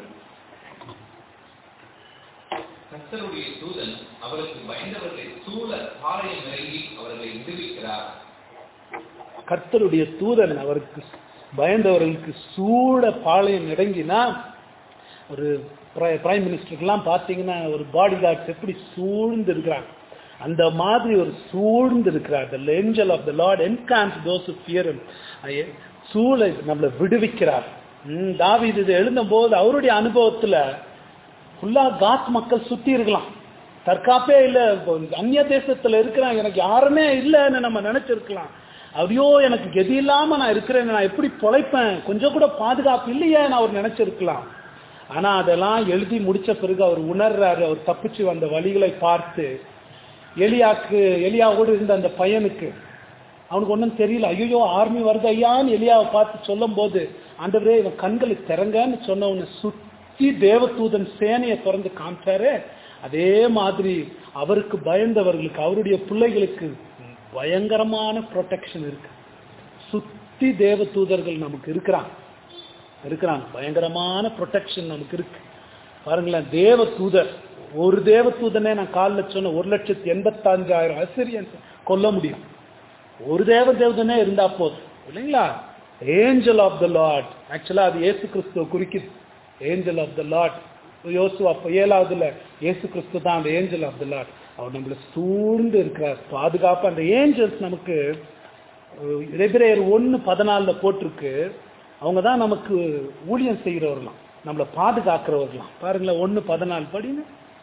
கர்த்தருடைய தூதன் அவருக்கு பயந்தவர்களை சூழ பாளையம் இறங்கி அவர்களை விடுவிக்கிறார்
கர்த்தருடைய தூதன் அவருக்கு பயந்தவர்களுக்கு சூட பாளையம் இறங்கினா ஒரு பிரைம் மினிஸ்டருக்கெல்லாம் பார்த்தீங்கன்னா ஒரு பாடி கார்ட்ஸ் எப்படி சூழ்ந்து இருக்கிறாங்க அந்த மாதிரி ஒரு சூழ்ந்து இருக்கிறார் the angel of the lord encamps those fear சூழை நம்மளை விடுவிக்கிறார் ம், தாவீது இது எழுதும் போது அவருடைய அனுபவத்துல ஃபுல்லா காத் மக்கள் சுத்தி இருக்கலாம் தற்காப்பே இல்ல இப்போ அந்நிய தேசத்துல இருக்கிறான் எனக்கு யாருமே இல்லைன்னு நம்ம நினைச்சிருக்கலாம் ஐயோ எனக்கு கதி இல்லாம நான் இருக்கிறேன் நான் எப்படி பொழைப்பேன் கொஞ்சம் கூட பாதுகாப்பு இல்லையே நான் அவர் நினைச்சிருக்கலாம் ஆனா அதெல்லாம் எழுதி முடிச்ச பிறகு அவர் உணர்றாரு அவர் தப்பிச்சு வந்த வழிகளை பார்த்து எலியாக்கு எலியாவோடு இருந்த அந்த பையனுக்கு அவனுக்கு ஒன்றும் தெரியல ஐயோ ஆர்மி வருது ஐயான்னு எலியாவை பார்த்து சொல்லும் போது ஆண்டவரே இவன் கண்களை திறங்கன்னு சொன்ன உன்னை சுத்தி தேவதூதன் சேனையை திறந்து காமிச்சாரு அதே மாதிரி அவருக்கு பயந்தவர்களுக்கு அவருடைய பிள்ளைகளுக்கு பயங்கரமான ப்ரொடெக்ஷன் இருக்கு சுத்தி தேவதூதர்கள் நமக்கு இருக்கிறாங்க இருக்கிறாங்க பயங்கரமான ப்ரொடெக்ஷன் நமக்கு இருக்கு பாருங்களேன் தேவ தூதர் ஒரு தேவ தூதனே நான் காலில் சொன்ன ஒரு லட்சத்தி எண்பத்தஞ்சாயிரம் அசிரியன்ஸ் கொல்ல முடியும் ஒரு தேவ தேவதனே இருந்தா போதும் இல்லைங்களா ஏஞ்சல் ஆஃப் த லார்ட் ஆக்சுவலா அது இயேசு கிறிஸ்துவ குறிக்குது ஏஞ்சல் ஆஃப் த லார்ட் யோசுவா அப்ப ஏழாவதுல இயேசு கிறிஸ்து தான் அந்த ஏஞ்சல் ஆஃப் த லார்ட் அவர் நம்மளை சூழ்ந்து இருக்கிறார் பாதுகாப்பு அந்த ஏஞ்சல்ஸ் நமக்கு எபிரேயர் ஒன்று பதினாலுல போட்டிருக்கு அவங்க தான் நமக்கு ஊழியம் செய்கிறவர்களாம் நம்மளை பாதுகாக்கிறவர்களாம் பாருங்களேன் ஒன்று பதினாலு படிங்க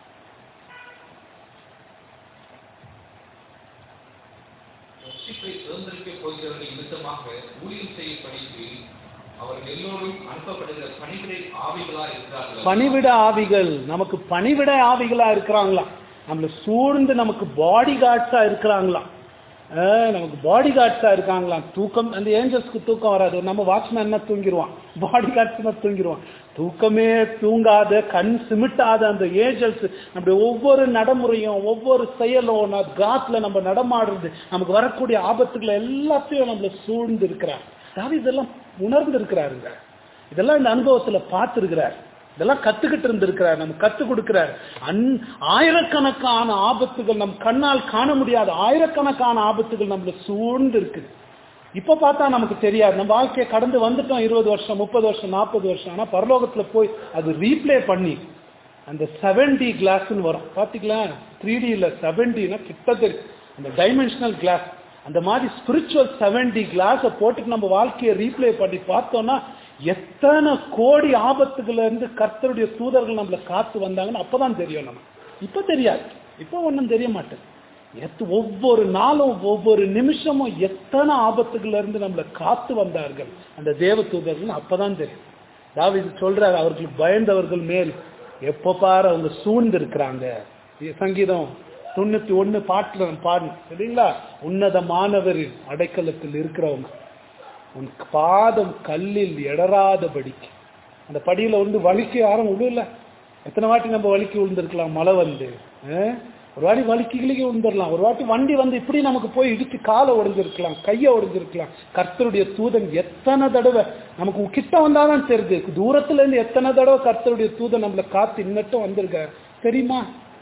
ரட்சிப்பை சுதந்திரிக்க போகிறவர்கள் நிமித்தமாக ஊழியம் செய்ய படித்து அவர்கள் எல்லோரும் அனுப்பப்படுகிற பணிவிடை ஆவிகளா இருக்கிறார்கள்
பணிவிட ஆவிகள் நமக்கு பணிவிட ஆவிகளா இருக்கிறாங்களாம் நம்மள சூழ்ந்து நமக்கு பாடி கார்ட்ஸா இருக்கிறாங்களாம் அஹ், நமக்கு பாடி கார்ட்ஸா இருக்காங்களாம் தூக்கம் அந்த ஏஞ்சல்ஸ்க்கு தூக்கம் வராது நம்ம வாட்ச்மேன் என்ன தூங்கிடுவான் பாடி கார்ட்ஸ் தூங்கிடுவான் தூக்கமே தூங்காத கண் சிமிட்டாத அந்த ஏஞ்சல்ஸ் நம்முடைய ஒவ்வொரு நடைமுறையும் ஒவ்வொரு செயலும் நான் காத்துல நம்ம நடமாடுறது நமக்கு வரக்கூடிய ஆபத்துகளை எல்லாத்தையும் நம்மள சூழ்ந்து இருக்கிறார் அதாவது இதெல்லாம் உணர்ந்து இருக்கிறாருங்க இதெல்லாம் இந்த அனுபவத்துல பார்த்திருக்கிறார் இதெல்லாம் கத்துக்கிட்டு இருந்திருக்கிறார் நம்ம கத்து கொடுக்கிறார் அன் ஆயிரக்கணக்கான ஆபத்துகள் நம் கண்ணால் காண முடியாத ஆயிரக்கணக்கான ஆபத்துகள் நம்மள சூழ்ந்து இருக்குது இப்ப பார்த்தா நமக்கு தெரியாது நம்ம வாழ்க்கையை கடந்து வந்துட்டோம் இருபது வருஷம் முப்பது வருஷம் நாற்பது வருஷம் ஆனா பரலோகத்துல போய் அது ரீப்ளே பண்ணி அந்த செவன் டி கிளாஸ்ன்னு வரும் பாத்தீங்களா த்ரீ டியில் செவன் டினா கிட்டத்தட்ட அந்த டைமென்ஷனல் கிளாஸ் அந்த மாதிரி ஸ்பிரிச்சுவல் செவன் டி கிளாஸை போட்டுட்டு நம்ம வாழ்க்கையை ரீப்ளே பண்ணி பார்த்தோம்னா எத்தனை கோடி ஆபத்துகள்ல இருந்து கர்த்தருடைய தூதர்கள் நம்மளை காத்து வந்தாங்கன்னு அப்பதான் தெரியும் நம்ம இப்ப தெரியாது இப்ப ஒண்ணும் தெரிய மாட்டேங்குது எத் ஒவ்வொரு நாளும் ஒவ்வொரு நிமிஷமும் எத்தனை ஆபத்துகள்ல இருந்து நம்மளை காத்து வந்தார்கள் அந்த தேவ தூதர்கள் அப்பதான் தெரியும் தாவீது சொல்றாரு அவர்களுக்கு பயந்தவர்கள் மேல் எப்ப பாரு அவங்க சூழ்ந்து இருக்கிறாங்க சங்கீதம் தொண்ணூத்தி ஒண்ணு பாட்டுல நம்ம பாடணும் சரிங்களா உன்னதமானவரின் அடைக்கலத்தில் இருக்கிறவங்க உன் பாதம் கல்லில் எடராதபடிக்கு அந்த படியில வந்து வலிக்கு யாரும் விழுல எத்தனை வாட்டி நம்ம வலிக்கு விழுந்திருக்கலாம் மழை வந்து அஹ்? ஒரு வாட்டி வலிக்கு கிளிக்கு விழுந்துடலாம் ஒரு வாட்டி வண்டி வந்து இப்படி நமக்கு போய் இடிச்சு காலை உடைஞ்சிருக்கலாம் கையை உடைஞ்சிருக்கலாம் கர்த்தருடைய தூதன் எத்தனை தடவை நமக்கு கிட்ட வந்தாதான் தெரியுது தூரத்துல இருந்து எத்தனை தடவை கர்த்தருடைய தூதன் நம்மளை காத்து இன்னட்டும் வந்திருக்க தெரியுமா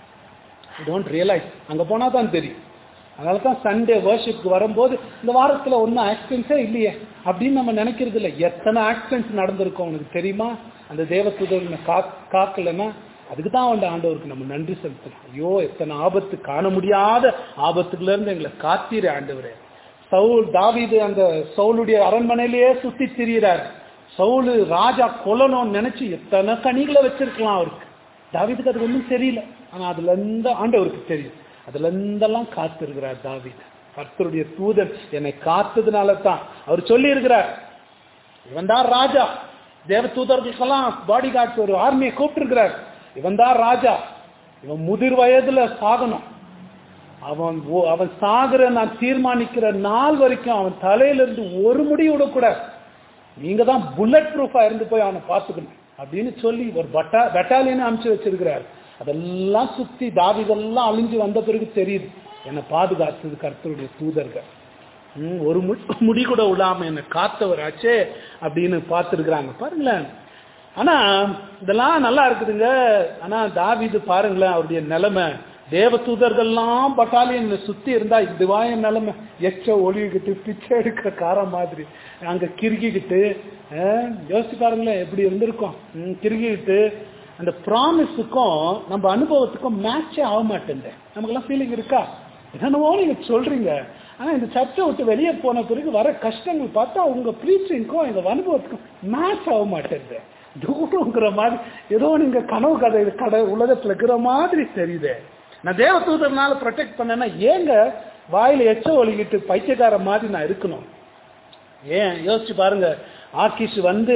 டோன்ட் ரியலைஸ் அங்க போனா தான் தெரியும் அதனால தான் சண்டே வர்ஷிப்க்கு வரும்போது இந்த வாரத்துல ஒன்றும் ஆக்சிடென்ட்ஸே இல்லையே அப்படின்னு நம்ம நினைக்கிறது இல்லை எத்தனை ஆக்சிடென்ட்ஸ் நடந்திருக்கும் உனக்கு தெரியுமா அந்த தேவதூதனை கா காக்கலைன்னா அதுக்கு தான் வந்து ஆண்டவருக்கு நம்ம நன்றி செலுத்தணும் ஐயோ எத்தனை ஆபத்து காண முடியாத ஆபத்துக்குள்ள இருந்து எங்களை காத்தீரே ஆண்டவரே சவுல் தாவீது அந்த சவுலுடைய அரண்மனையிலேயே சுத்தி திரியிறார் சவுலு ராஜா கொல்லணும்னு நினைச்சு எத்தனை கனிகளை வச்சிருக்கலாம் அவருக்கு தாவீதுக்கு அது ஒன்றும் தெரியல ஆனா அதுல இருந்து ஆண்டவருக்கு தெரியும் அதுல இருந்தெல்லாம் காத்திருக்கிறார் தாவீது கர்த்தருடைய தூதன் என்னை காத்ததுனால தான் அவர் சொல்லி இருக்கிறார் இவன் தான் ராஜா தேவ தூதர்களுக்கெல்லாம் பாடி கார்ட்ஸ் ஒரு ஆர்மியை கூப்பிட்டு இருக்கிறார் இவன் தான் ராஜா இவன் முதிர் வயதுல சாகணும் அவன் ஓ- அவன் சாகுற நான் தீர்மானிக்கிற நாள் வரைக்கும் அவன் தலையில இருந்து ஒரு முடி விடக்கூடாது நீங்க தான் புல்லட் ப்ரூஃபா இருந்து போய் அவனை பார்த்துக்கணும் அப்படின்னு சொல்லி ஒரு பட்டா பெட்டாலியனை அனுப்பிச்சு வச்சிருக்கிறார் அதெல்லாம் சுத்தி தாவிதெல்லாம் அழிஞ்சு வந்த பிறகு தெரியுது என்னை பாதுகாத்தது கர்த்தருடைய தூதர்கள் ம், ஒரு மு- முடி கூட விடாம என்னை காத்தவராச்சே அப்படின்னு பார்த்துருக்குறாங்க பாருங்களேன் ஆனா இதெல்லாம் நல்லா இருக்குதுங்க ஆனா தாவீது பாருங்களேன் அவருடைய நிலைமை தேவ தூதர்கள்லாம் பட்டாலியன் சுத்தி இருந்தா இதுவா என் நிலைமை எச்ச ஒளிகிட்டு பிச்சை எடுக்கிற காரம் மாதிரி அங்க கிறுக்கிக்கிட்டு அஹ், யோசிச்சு பாருங்களேன் எப்படி இருந்திருக்கும் ம், கிறுக்கிக்கிட்டு அந்த ப்ராமிஸுக்கும் நம்ம அனுபவத்துக்கும் மேட்சே ஆக மாட்டேங்குது நமக்கெல்லாம் ஃபீலிங் இருக்கா என்னவோ நீங்க சொல்றீங்க ஆனா இந்த சர்ச்சை விட்டு வெளியே போன பிறகு வர கஷ்டங்கள் பார்த்தா உங்க ப்ரீச்சிங்க்கும் எங்க அனுபவத்துக்கும் மேட்ச் ஆக மாட்டேங்குது தூரங்கிற மாதிரி ஏதோ நீங்க கனவு கதை கடை உலகத்துல இருக்கிற மாதிரி தெரியுது நான் தேவதூதர்னால ப்ரொடெக்ட் பண்ணேன்னா ஏங்க வாயில எச்ச ஒலிக்கிட்டு பைத்தியக்கார மாதிரி நான் இருக்கணும் ஏன் யோசிச்சு பாருங்க ஆக்கிஷ் வந்து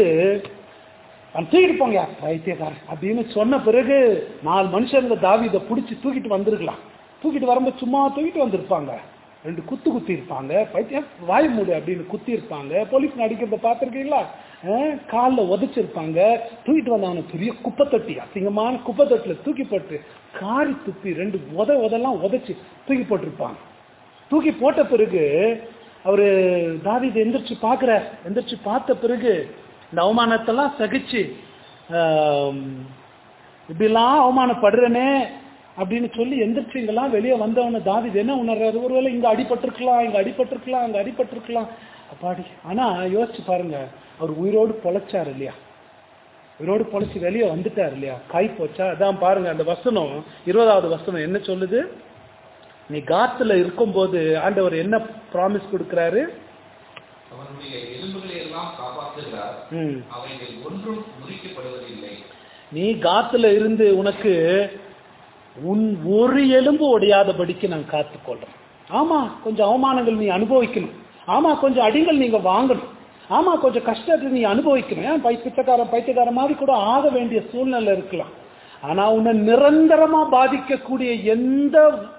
அவன் தூக்கிட்டு போங்க பைத்தியக்காரன் அப்படின்னு சொன்ன பிறகு நாலு மனுஷங்க தாவிதை பிடிச்சி தூக்கிட்டு வந்திருக்கலாம் தூக்கிட்டு வரும்போது சும்மா தூக்கிட்டு வந்திருப்பாங்க ரெண்டு குத்து குத்தி இருப்பாங்க பைத்தியம் வாய் மூடு அப்படின்னு குத்தி இருப்பாங்க போலீஸ் நடிக்கிறத பார்த்துருக்கீங்களா காலில் உதைச்சிருப்பாங்க தூக்கிட்டு வந்தவன பெரிய குப்பை தொட்டி அசிங்கமான குப்பை தொட்டில தூக்கி போட்டு காரி துப்பி ரெண்டு உத உதெல்லாம் உதைச்சி தூக்கி போட்டிருப்பாங்க தூக்கி போட்ட பிறகு அவரு தாவீது எந்திரிச்சு பார்க்கிற எந்திரிச்சு பார்த்த பிறகு இந்த அவமானத்தெல்லாம் சகிச்சு ஆம், இப்படிலாம் அவமானப்படுறனே அப்படின்னு சொல்லி எந்திரிச்சு இங்கெல்லாம் வெளியே வந்தவன தாவீது என்ன உணர்றாரு ஒருவேளை இங்க அடிபட்டிருக்கலாம் இங்க அடிபட்டிருக்கலாம் அங்க அடிபட்டிருக்கலாம் அப்பாடி ஆனா யோசிச்சு பாருங்க அவர் உயிரோடு பொழைச்சார் இல்லையா உயிரோடு பொழைச்சு வெளியே வந்துட்டார் இல்லையா கை போச்சா அதான் பாருங்க அந்த வசனம் இருபதாவது வசனம் என்ன சொல்லுது நீ காத்துல இருக்கும்போது ஆண்டவர் என்ன ப்ராமிஸ் கொடுக்கிறாரு
அவனுடைய எலும்புகளை எல்லாம் காப்பாற்றுகிறார்
ம்.
அவைகள் ஒன்றும் முறிக்கப்படுவதில்லை
நீ காத்துல இருந்து உனக்கு உன் ஒரு எலும்பு உடையாதபடிக்கு நான் காத்துக்கொள்றேன் ஆமா கொஞ்சம் அவமானங்கள் நீ அனுபவிக்கணும் ஆமா கொஞ்சம் அடிகள் நீங்க வாங்கணும் ஆமா கொஞ்சம் கஷ்டத்தை நீ அனுபவிக்கணும் ஏன் பை பிச்சைக்காரன் பைத்தியக்காரன் மாதிரி கூட ஆக வேண்டிய சூழ்நிலை இருக்கலாம் ஆனா உன்னை நிரந்தரமா பாதிக்கக்கூடிய எந்த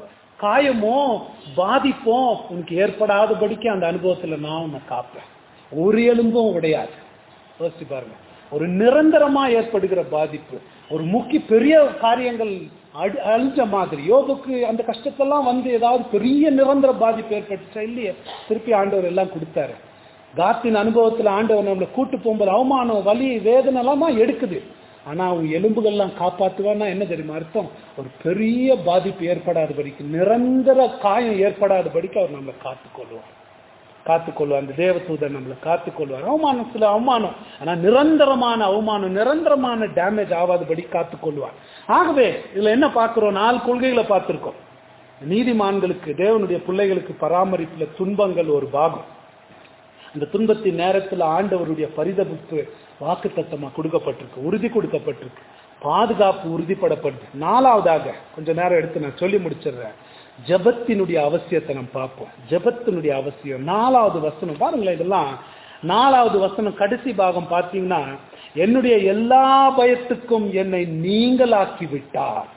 காயமோ பாதிப்போ உனக்கு ஏற்படாதபடிக்கு அந்த அனுபவத்துல நான் உன்னை காப்பேன் ஒரு எலும்பும் உடையாது யோசிச்சு பாருங்க ஒரு நிரந்தரமா ஏற்படுகிற பாதிப்பு ஒரு முக்கிய பெரிய காரியங்கள் அடி- அழிஞ்ச மாதிரி யோகுக்கு அந்த கஷ்டத்தெல்லாம் வந்து ஏதாவது பெரிய நிரந்தர பாதிப்பு ஏற்பட்டுச்சா இல்லையே திருப்பி ஆண்டவர் எல்லாம் கொடுத்தாரு காத்தின் அனுபவத்துல ஆண்டவர் நம்மளை கூட்டு போகும்போது அவமானம் வலி வேதனை எல்லாம் தான் எடுக்குது ஆனா அவன் எலும்புகள்லாம் காப்பாத்துவான்னா என்ன தெரியுமா அர்த்தம் ஒரு பெரிய பாதிப்பு ஏற்படாதபடிக்கு நிரந்தர காயம் ஏற்படாதபடிக்கு அவர் நம்மளை காத்துக்கொள்வார் காத்துக்கொள்வார் அந்த தேவதூதர் நம்மளை காத்துக்கொள்வார் அவமானத்துல அவமானம் ஆனா நிரந்தரமான அவமானம் நிரந்தரமான டேமேஜ் ஆகாதபடி காத்துக்கொள்வார் ஆகவே இதுல என்ன பார்க்கிறோம் நாலு கொள்கைகளை பார்த்திருக்கோம் நீதிமான்களுக்கு தேவனுடைய பிள்ளைகளுக்கு பராமரிப்புல துன்பங்கள் ஒரு பாகம் அந்த துன்பத்தின் நேரத்துல ஆண்டவருடைய பரிதபிப்பு வாக்கு தத்தமா கொடுக்கப்பட்டிருக்கு உறுதி கொடுக்கப்பட்டிருக்கு பாதுகாப்பு உறுதிப்படப்படுது நாலாவதாக கொஞ்ச நேரம் எடுத்து நான் சொல்லி முடிச்சிடுறேன் ஜெபத்தினுடைய அவசியத்தை நம்ம பார்ப்போம் ஜெபத்தினுடைய அவசியம் நாலாவது வசனம் பாருங்களேன் இதெல்லாம் நாலாவது வசனம் கடைசி பாகம் பார்த்தீங்கன்னா என்னுடைய எல்லா பயத்துக்கும் என்னை நீங்களாக்கி விட்டார்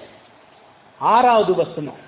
ஆறாவது வசனம்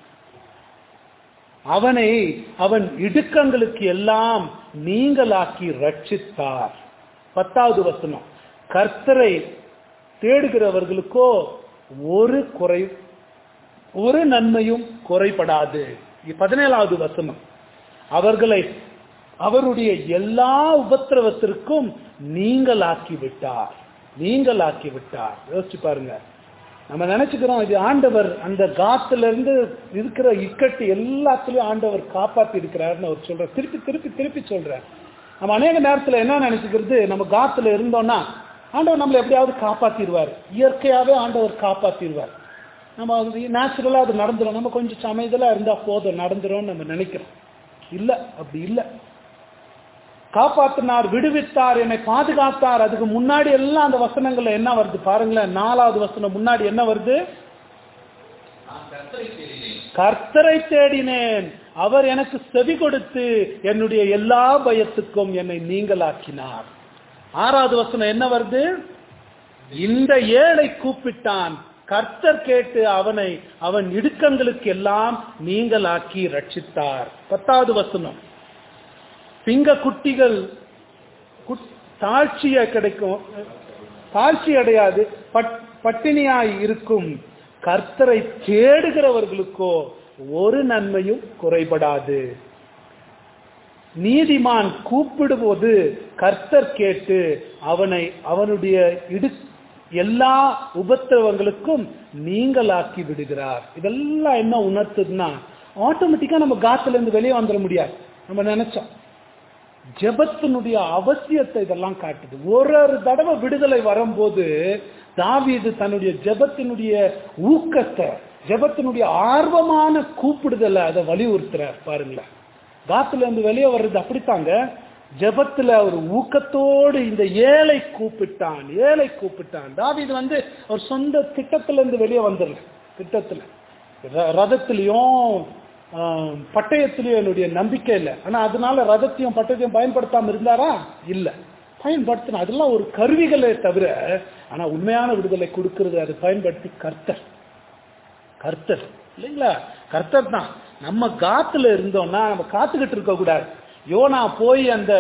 அவனை அவன் இடுக்கங்களுக்கு எல்லாம் நீங்களாக்கி ரட்சித்தார் பத்தாவது வசனம் கர்த்தரை தேடுகிறவர்களுக்கோ ஒரு குறை ஒரு நன்மையும் குறைபடாது பதினேழாவது வசனம் அவர்களை அவருடைய எல்லா உபத்திரவத்திற்கும் நீங்களாக்கி விட்டார் நீங்களாக்கி விட்டார் யோசிச்சு பாருங்க நம்ம நினைச்சுக்கிறோம் இது ஆண்டவர் அந்த காத்துல இருந்து இருக்கிற இக்கட்டு எல்லாத்துலயும் ஆண்டவர் காப்பாத்தி இருக்கிறாருன்னு அவர் சொல்ற திருப்பி திருப்பி திருப்பி சொல்றார் நம்ம அநேக நேரத்துல என்ன நினைச்சுக்கிறது நம்ம காத்துல இருந்தோம்னா ஆண்டவர் நம்மளை எப்படியாவது காப்பாத்திடுவார் இயற்கையாவே ஆண்டவர் காப்பாத்திடுவார் நம்ம அது நேச்சுரலா அது நடந்துரும் நம்ம கொஞ்சம் சமயத்துல இருந்தா போதும் நடந்துரும் நம்ம நினைக்கிறோம் இல்ல அப்படி இல்ல காப்பாத்தினார் விடுவித்தார் என்னை பாதுகாத்தார் அதுக்கு முன்னாடி எல்லாம் அந்த வசனங்கள்ல என்ன வருது பாருங்களேன் நாலாவது வசனம் முன்னாடி என்ன வருது
நான் கர்த்தரை தேடினேன்
கர்த்தரை தேடினேன் அவர் எனக்கு செவி கொடுத்து என்னுடைய எல்லா பயத்துக்கும் என்னை நீங்களாக்கினார் ஆறாவது வசனம் என்ன வருது இந்த ஏழை கூப்பிட்டான் கர்த்தர் கேட்டு அவனை அவன் இடுக்கங்களுக்கு எல்லாம் நீங்களாக்கி ரட்சித்தார் பத்தாவது வசனம் சிங்க குட்டிகள் குட்- தாழ்ச்சிய கிடைக்கும் தாழ்ச்சி அடையாது பட்- பட்டினியாய் இருக்கும் கர்த்தரை தேடுகிறவர்களுக்கோ ஒரு நன்மையும் குறைபடாது நீதிமான் கூப்பிடும்போது கர்த்தர் கேட்டு அவனை அவனுடைய இடு எல்லா உபத்திரவங்களுக்கும் நீங்களாக்கி விடுகிறார் இதெல்லாம் என்ன உணர்த்துதுன்னா ஆட்டோமேட்டிக்கா நம்ம காத்துல இருந்து வெளியே வந்துட முடியாது நம்ம நினைச்சோம் ஜெபத்தினுடைய அவசியத்தை இதெல்லாம் காட்டுது ஒரு ஒரு தடவை விடுதலை வரும்போது தாவீது தன்னுடைய ஜெபத்தினுடைய ஊக்கத்தை ஜெபத்தினுடைய ஆர்வமான கூப்பிடுதலை அதை வலியுறுத்துறார் பாருங்களேன் காத்துல இருந்து வெளியே வர்றது அப்படித்தாங்க ஜெபத்துல ஒரு ஊக்கத்தோடு இந்த ஏழை கூப்பிட்டான் ஏழை கூப்பிட்டான் தாவீது வந்து ஒரு சொந்த திட்டத்துல இருந்து வெளியே வந்துடல திட்டத்துல ர- ரதத்திலையும் ஆஹ், பட்டயத்திலையும் என்னுடைய நம்பிக்கை இல்லை ஆனா அதனால ரதத்தையும் பட்டயத்தையும் பயன்படுத்தாம இருந்தாரா இல்ல பயன்படுத்தின அதெல்லாம் ஒரு கருவிகளே தவிர ஆனா உண்மையான விடுதலை கொடுக்கிறது அது பயன்படுத்தி கர்த்தர் கர்த்தர் இல்லைங்களா கர்த்தர் தான் நம்ம காத்துல இருந்தோம்னா நம்ம காத்துக்கிட்டு இருக்க கூடாது யோனா போய் அந்த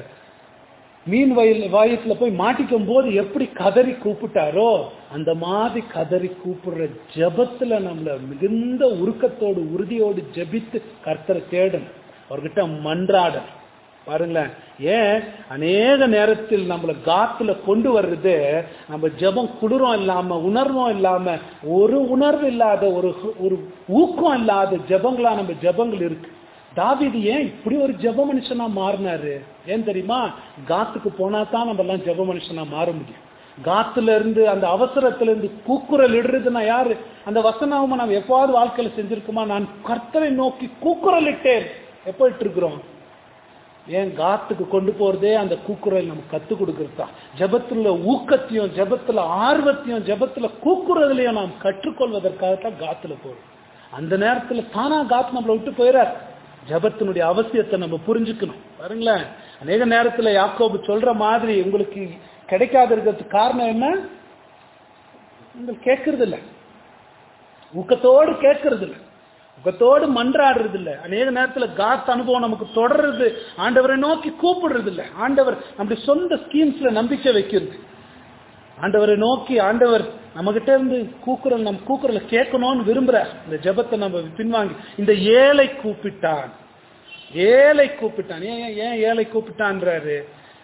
மீன் வயல் வாயத்துல போய் மாட்டிக்கும் போது எப்படி கதறி கூப்பிட்டாரோ அந்த மாதிரி கதறி கூப்பிடுற ஜெபத்துல நம்மள மிகுந்த உருக்கத்தோடு உறுதியோடு ஜெபித்து கர்த்தரை தேடணும் அவர்கிட்ட மன்றாடணும் பாருங்களேன் ஏன் அநேக நேரத்தில் நம்மள காத்துல கொண்டு வர்றது நம்ம ஜெபம் குளிரும் இல்லாம உணர்வும் இல்லாம ஒரு உணர்வு இல்லாத ஒரு ஒரு ஊக்கம் இல்லாத ஜெபங்களா நம்ம ஜெபங்கள் இருக்கு தாவீது ஏன் இப்படி ஒரு ஜெப மனுஷனா மாறினாரு ஏன் தெரியுமா காத்துக்கு போனா தான் நம்ம எல்லாம் ஜெப மனுஷனா மாற முடியும் காத்துல இருந்து அந்த அவசரத்துல இருந்து கூக்குரல் இடுறதுன்னா யாரு அந்த வசனமா நம்ம எப்பாவது வாழ்க்கையில செஞ்சிருக்குமா நான் கர்த்தரை நோக்கி கூக்குரல் இட்டேன் எப்போ இட்டிருக்கிறோம் ஏன் காத்துக்கு கொண்டு போறதே அந்த கூக்குரல் நமக்கு கத்து கொடுக்கறது தான் ஜபத்துல ஊக்கத்தையும் ஜபத்துல ஆர்வத்தையும் ஜபத்துல கூக்குறதுலையும் நாம் கற்றுக்கொள்வதற்காகத்தான் காத்துல போறோம் அந்த நேரத்துல தானா காத்து நம்மளை விட்டு போயிடார் ஜபத்தினுடைய அவசியத்தை நம்ம புரிஞ்சுக்கணும் பாருங்களேன் அநேக நேரத்துல யாக்கோபு சொல்ற மாதிரி உங்களுக்கு கிடைக்காத இருக்கிறதுக்கு காரணம் என்ன உங்களுக்கு கேட்கறது இல்லை ஊக்கத்தோடு கேட்கறது இல்லை ஊக்கத்தோடு மன்றாடுறது இல்லை அநேக நேரத்துல காத் அனுபவம் நமக்கு தொடர்றது ஆண்டவரை நோக்கி கூப்பிடுறது இல்லை ஆண்டவர் நம்முடைய சொந்த ஸ்கீம்ஸ்ல நம்பிக்கை வைக்கிறது ஆண்டவரை நோக்கி ஆண்டவர் நம்ம கிட்ட இருந்து கூக்குரல் நம்ம கூக்குரலை கேட்கணும்னு விரும்புற இந்த ஜெபத்தை நம்ம பின்வாங்கி இந்த ஏழை கூப்பிட்டான் ஏழை கூப்பிட்டான் ஏன் ஏன் ஏன் ஏழை கூப்பிட்டான்றாரு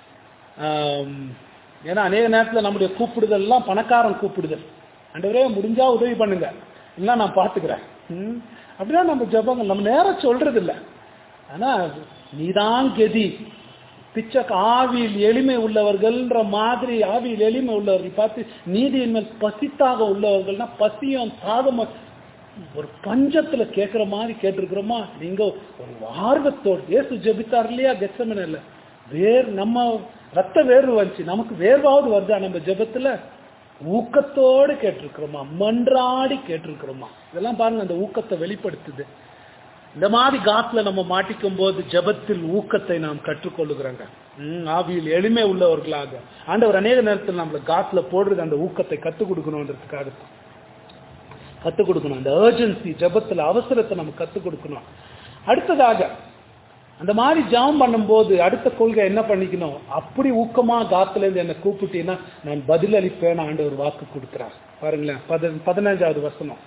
ஆம், ஏன்னா அநேக நேரத்துல நம்முடைய கூப்பிடுதல் எல்லாம் பணக்காரன் கூப்பிடுதல் ஆண்டவரே முடிஞ்சா உதவி பண்ணுங்க இல்லை நான் பார்த்துக்கிறேன் ம், அப்படிதான் நம்ம ஜெபங்கள் நம்ம நேரம் சொல்றது இல்ல ஆனா நீதான் கெதி பிச்சை ஆவியில் எளிமை உள்ளவர்கள்ன்ற மாதிரி ஆவியில் எளிமை உள்ளவர்கள் பார்த்து நீதியின் மேல் பசித்தாக உள்ளவர்கள்னா பசியும் தாகமும் ஒரு பஞ்சத்துல கேட்கிற மாதிரி கேட்டிருக்கிறோமா நீங்க ஒரு ஆர்வத்தோடு இயேசு ஜெபித்தார் இல்லையா கெச்சமனில் வேர் நம்ம ரத்த வேர்வு வந்துச்சு நமக்கு வேர்வாவது வருதா நம்ம ஜெபத்துல ஊக்கத்தோடு கேட்டிருக்கிறோமா மன்றாடி கேட்டிருக்கிறோமா இதெல்லாம் பாருங்க அந்த ஊக்கத்தை வெளிப்படுத்துது இந்த மாதிரி காத்துல நம்ம மாட்டிக்கும் போது ஜெபத்தில் ஊக்கத்தை நாம் கற்றுக்கொள்ளுகிறோங்க ம், ஆவியில் எளிமை உள்ளவர்களாக ஆண்டவர் அநேக நேரத்தில் நம்மள காத்துல போடுறது அந்த ஊக்கத்தை கத்துக் கொடுக்கணுன்றதுக்காக கத்துக் கொடுக்கணும் அந்த ஏர்ஜென்சி ஜெபத்துல அவசரத்தை நம்ம கத்துக் கொடுக்கணும் அடுத்ததாக அந்த மாதிரி ஜெபம் பண்ணும்போது அடுத்த கொள்கை என்ன பண்ணிக்கணும் அப்படி ஊக்கமா காத்துல இருந்து என்னை கூப்பிட்டீங்கன்னா நான் பதிலளிப்பேன் ஆண்டவர் வாக்கு கொடுக்கிறார் பாருங்களேன் பத பதினஞ்சாவது வசனம்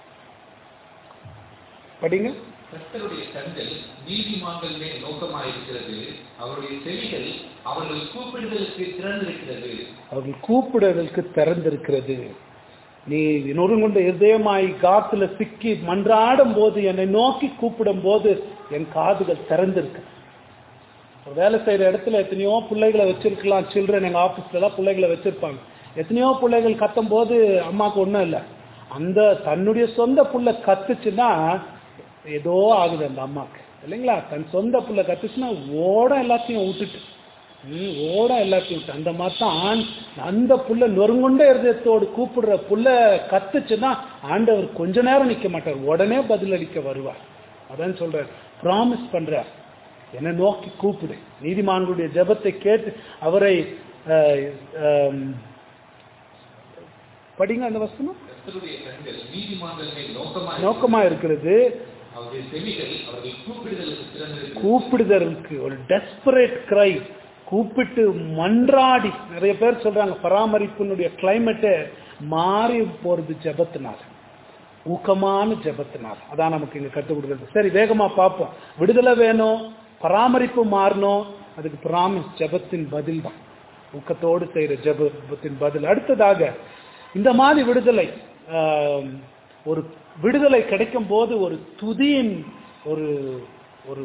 படிங்க
கர்த்தருடைய கண்கள் நீதிமான்கள் மேல் நோக்கமாயிருக்கிறது அவருடைய செவிகள் அவர்கள் கூப்பிடுதலுக்கு திறந்திருக்கிறது
அவர்கள் கூப்பிடுறதற்கு திறந்திருக்கிறது நீ நொறுங்குண்ட இருதயமாய் காத்துல சிக்கி மன்றாடும் போது என்னை நோக்கி கூப்பிடும் போது என் காதுகள் திறந்திருக்கு ஒரு வேலை செய்யற இடத்துல எத்தனையோ பிள்ளைகளை வச்சிருக்கலாம் சில்ட்ரன் எங்க ஆபீஸ்ல எல்லாம் பிள்ளைகளை வச்சிருப்பாங்க எத்தனையோ பிள்ளைகள் கத்தும் போது அம்மாவுக்கு ஒண்ணும் இல்லை அந்த தன்னுடைய சொந்த புள்ள கத்துச்சுன்னா ஏதோ ஆகுது அந்த அம்மாக்கு இல்லைங்களா தன் சொந்த புள்ள கத்துச்சுன்னா ஓட எல்லாத்தையும் விட்டுட்டு ம், ஓட எல்லாத்தையும் விட்டு அந்த மாதிரி தான் ஆண் அந்த புள்ள நொறுங்குண்ட இருதயத்தோடு கூப்பிடுற புள்ள கத்துச்சுன்னா ஆண்டவர் கொஞ்ச நேரம் நிக்க மாட்டார் உடனே பதிலளிக்க வருவார் அதான் சொல்றார் ப்ராமிஸ் பண்றார் என்னை நோக்கி கூப்பிடு நீதிமான்களுடைய ஜெபத்தை கேட்டு அவரை அஹ், ஆம், படிங்க அந்த வசனம்
கர்த்தருடைய கண்கள் நீதிமான்கள் மேல் நோக்கமாய்
நோக்கமா இருக்கிறது
அவருடைய செவிகள் அவர்கள் கூப்பிடுதலுக்கு திறந்திருக்கு
கூப்பிடுதலுக்கு ஒரு டெஸ்பரேட் கிரை கூப்பிட்டு மன்றாடி நிறைய பேர் சொல்றாங்க பராமரிப்பினுடைய கிளைமேட்டே மாறி போறது ஜெபத்தினால ஊக்கமான ஜெபத்தினால அதான் நமக்கு இங்க கற்றுக் கொடுக்குறது சரி வேகமா பார்ப்போம் விடுதலை வேணும் பராமரிப்பு மாறணும் அதுக்கு பிராமிஸ் ஜெபத்தின் பதில் தான் ஊக்கத்தோடு செய்யற ஜெபத்தின் பதில் அடுத்ததாக இந்த மாதிரி விடுதலை ஆம், ஒரு விடுதலை கிடைக்கும் போது ஒரு துதியின் ஒரு ஒரு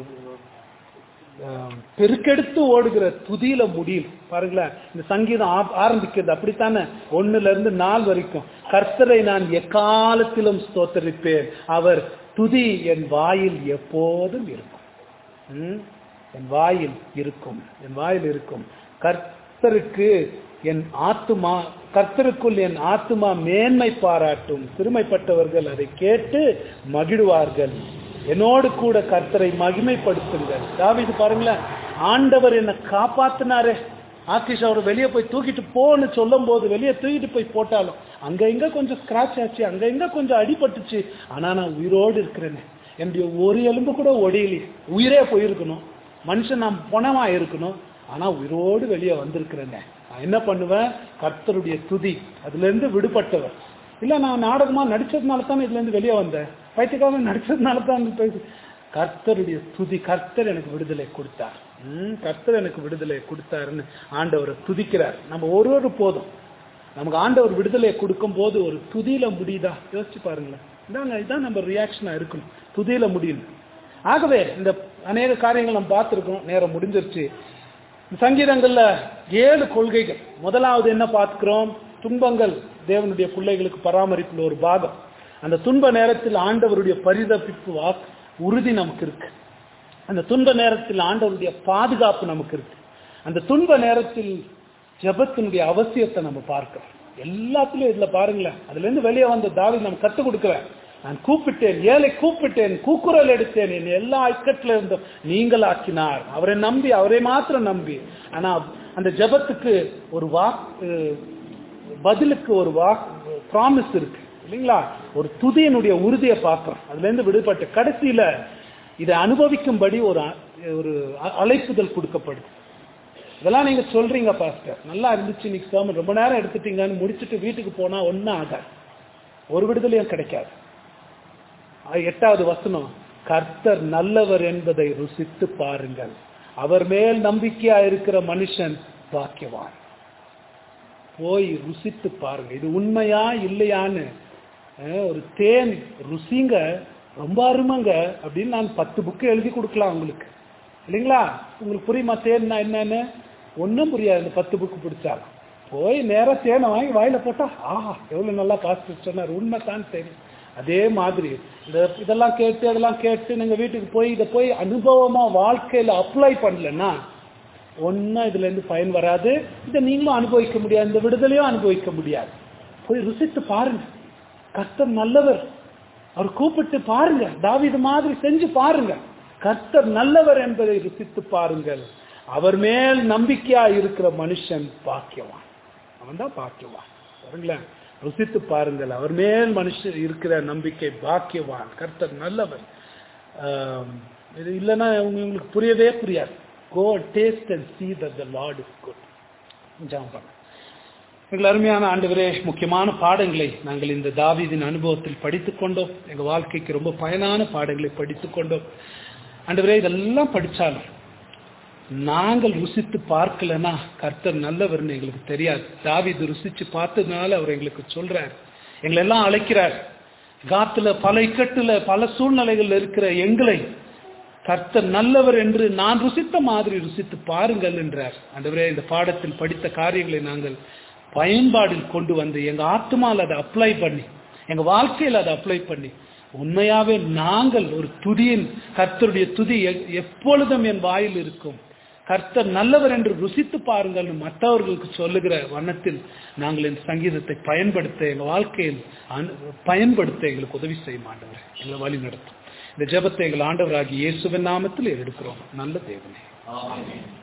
ஆம், பெருக்கெடுத்து ஓடுகிற துதியில முடியும் பாருங்களேன் இந்த சங்கீதம் ஆ- ஆரம்பிக்கிறது அப்படித்தானே ஒண்ணுல இருந்து நாள் வரைக்கும் கர்த்தரை நான் எக்காலத்திலும் ஸ்தோத்தரிப்பேன் அவர் துதி என் வாயில் எப்போதும் இருக்கும் ம்? என் வாயில் இருக்கும் என் வாயில் இருக்கும் கர்த்தருக்கு என் ஆத்துமா கர்த்தருக்குள் என் ஆத்துமா மேன்மை பாராட்டும் சிறுமைப்பட்டவர்கள் அதை கேட்டு மகிழ்வார்கள் என்னோடு கூட கர்த்தரை மகிமைப்படுத்துங்கள் தாவீது பாருங்களேன் ஆண்டவர் என்னை காப்பாத்தினாரே ஆக்கிஷ் அவர் வெளியே போய் தூக்கிட்டு போன்னு சொல்லும் போது வெளியே தூக்கிட்டு போய் போட்டாலும் அங்க இங்க கொஞ்சம் ஸ்கிராச் ஆச்சு அங்க இங்க கொஞ்சம் அடிபட்டுச்சு ஆனா நான் உயிரோடு இருக்கிறேனே என்னுடைய ஒரு எலும்பு கூட ஒடியலையே உயிரே போயிருக்கணும் மனுஷன் நான் பணமா இருக்கணும் ஆனா உயிரோடு வெளியே வந்திருக்கிறேனே நான் என்ன பண்ணுவேன் கர்த்தருடைய துதி அதுல இருந்து விடுபட்டவர் இல்ல நான் நாடகமா நடிச்சதுனால தான் இதுல இருந்து வெளியே வந்தேன் பைத்தியக்காரன் நடிச்சதுனால தான் போய் கர்த்தருடைய துதி கர்த்தர் எனக்கு விடுதலை கொடுத்தார் ம், கர்த்தர் எனக்கு விடுதலை கொடுத்தாருன்னு ஆண்டவரை துதிக்கிறார் நம்ம ஒரு ஒரு போதும் நமக்கு ஆண்டவர் விடுதலையை கொடுக்கும் போது ஒரு துதியில முடியுதா யோசிச்சு பாருங்களேன் இதாங்க இதான் நம்ம ரியாக்ஷனா இருக்கணும் துதியில முடியும் ஆகவே இந்த அநேக காரியங்கள் நம்ம பார்த்துருக்கோம் நேரம் முடிஞ்சிருச்சு சங்கீதங்கள்ல ஏழு கொள்கைகள் முதலாவது என்ன பார்த்துக்கிறோம் துன்பங்கள் தேவனுடைய பிள்ளைகளுக்கு பராமரிப்புல ஒரு பாகம் அந்த துன்ப நேரத்தில் ஆண்டவருடைய பரிதப்பிப்பு வாக்கு உறுதி நமக்கு இருக்கு அந்த துன்ப நேரத்தில் ஆண்டவருடைய பாதுகாப்பு நமக்கு இருக்கு அந்த துன்ப நேரத்தில் ஜெபத்தினுடைய அவசியத்தை நம்ம பார்க்கிறோம் எல்லாத்துலயும் இதுல பாருங்களேன் அதுல இருந்து வெளியே வந்த தாவி நம்ம கத்துக் கொடுக்கிறேன் நான் கூப்பிட்டேன் ஏழை கூப்பிட்டேன் கூக்குரல் எடுத்தேன் என் எல்லா இக்கட்டில இருந்தும் நீங்கள் ஆக்கினார் அவரை நம்பி அவரை மாத்திரம் நம்பி ஆனா அந்த ஜெபத்துக்கு ஒரு வாக்கு பதிலுக்கு ஒரு வாக் ப்ராமிஸ் இருக்கு இல்லைங்களா ஒரு துதியனுடைய உறுதியை பார்க்கிறோம் அதுல இருந்து விடுபட்ட கடைசியில இதை அனுபவிக்கும்படி ஒரு அ- ஒரு அ- அழைப்புதல் கொடுக்கப்படுது இதெல்லாம் நீங்க சொல்றீங்க பாஸ்டர் நல்லா இருந்துச்சு இன்னைக்கு sermon ரொம்ப நேரம் எடுத்துட்டீங்கன்னு முடிச்சிட்டு வீட்டுக்கு போனா ஒன்னும் ஆகாது ஒரு விடுதலையும் கிடைக்காது அஹ் எட்டாவது வசனம் கர்த்தர் நல்லவர் என்பதை ருசித்து பாருங்கள் அவர் மேல் நம்பிக்கையா இருக்கிற மனுஷன் பாக்கியவான் போய் ருசித்து பாருங்க இது உண்மையா இல்லையான்னு அஹ், ஒரு தேன் ருசிங்க ரொம்ப அருமைங்க அப்படின்னு நான் பத்து புக்கு எழுதி கொடுக்கலாம் உங்களுக்கு இல்லைங்களா உங்களுக்கு புரியுமா தேன்னா என்னன்னு ஒன்றும் புரியாது இந்த பத்து புக்கு பிடிச்சாலும் போய் நேரா தேனை வாங்கி வாயில போட்டா ஆஹா எவ்வளவு நல்லா பாஸ்ட் சொன்னார் உண்மை தான் தெரியும் அதே மாதிரி இந்த இதெல்லாம் கேட்டு அதெல்லாம் கேட்டு நீங்க வீட்டுக்கு போய் இதை போய் அனுபவமா வாழ்க்கையில அப்ளை பண்ணலன்னா ஒன்றும் இதுல இருந்து பயன் வராது இதை நீங்களும் அனுபவிக்க முடியாது இந்த விடுதலையும் அனுபவிக்க முடியாது போய் ருசித்து பாருங்க கர்த்தர் நல்லவர் அவர் கூப்பிட்டு பாருங்க தாவீது மாதிரி செஞ்சு பாருங்க கர்த்தர் நல்லவர் என்பதை ருசித்து பாருங்கள் அவர் மேல் நம்பிக்கையா இருக்கிற மனுஷன் பாக்கியவான் அவன் தான் பாக்கியவான் பாருங்களேன் ருசித்து பாருங்கள் அவர் மேல் மனுஷன் இருக்கிற நம்பிக்கை பாக்கியவான் கர்த்தர் நல்லவர் ஆம், இது இல்லைன்னா உங்க- உங்களுக்கு புரியவே புரியாது go taste and see that the lord is good jam பண்ண எங்கள் அருமையான ஆண்டவரே முக்கியமான பாடங்களை நாங்கள் இந்த தாவீதின் அனுபவத்தில் படித்துக் கொண்டோம் எங்கள் வாழ்க்கைக்கு ரொம்ப பயனான பாடங்களை படித்துக் கொண்டோம் ஆண்டவரே இதெல்லாம் படிச்சாலும் நாங்கள் ருசித்து பார்க்கலனா கர்த்தர் நல்லவர்னு எங்களுக்கு தெரியாது தாவீது ருசிச்சு பார்த்ததுனால அவர் எங்களுக்கு சொல்றார் எங்களை எல்லாம் அழைக்கிறார் காத்துல பல இக்கட்டுல பல சூழ்நிலைகள்ல இருக்கிற எங்களை கர்த்தர் நல்லவர் என்று நான் ருசித்த மாதிரி ருசித்து பாருங்கள் என்றார் ஆண்டவரே இந்த பாடத்தில் படித்த காரியங்களை நாங்கள் பயன்பாடில் கொண்டு வந்து எங்க ஆத்மால அதை அப்ளை பண்ணி எங்க வாழ்க்கையில அதை அப்ளை பண்ணி உண்மையாவே நாங்கள் ஒரு துதியின் கர்த்தருடைய துதி எ- எப்பொழுதும் என் வாயில் இருக்கும் கர்த்தர் நல்லவர் என்று ருசித்து பாருங்கள் மற்றவர்களுக்கு சொல்லுகிற வண்ணத்தில் நாங்கள் இந்த சங்கீதத்தை பயன்படுத்த எங்க வாழ்க்கையில் அனு- பயன்படுத்த எங்களுக்கு உதவி செய்ய மாட்டவர் எங்களை வழி நடத்தும் இந்த ஜெபத்தை எங்கள் ஆண்டவராகிய இயேசுவின் நாமத்தில் எடுக்கிறோம் நல்ல தேவனே
ஆமென்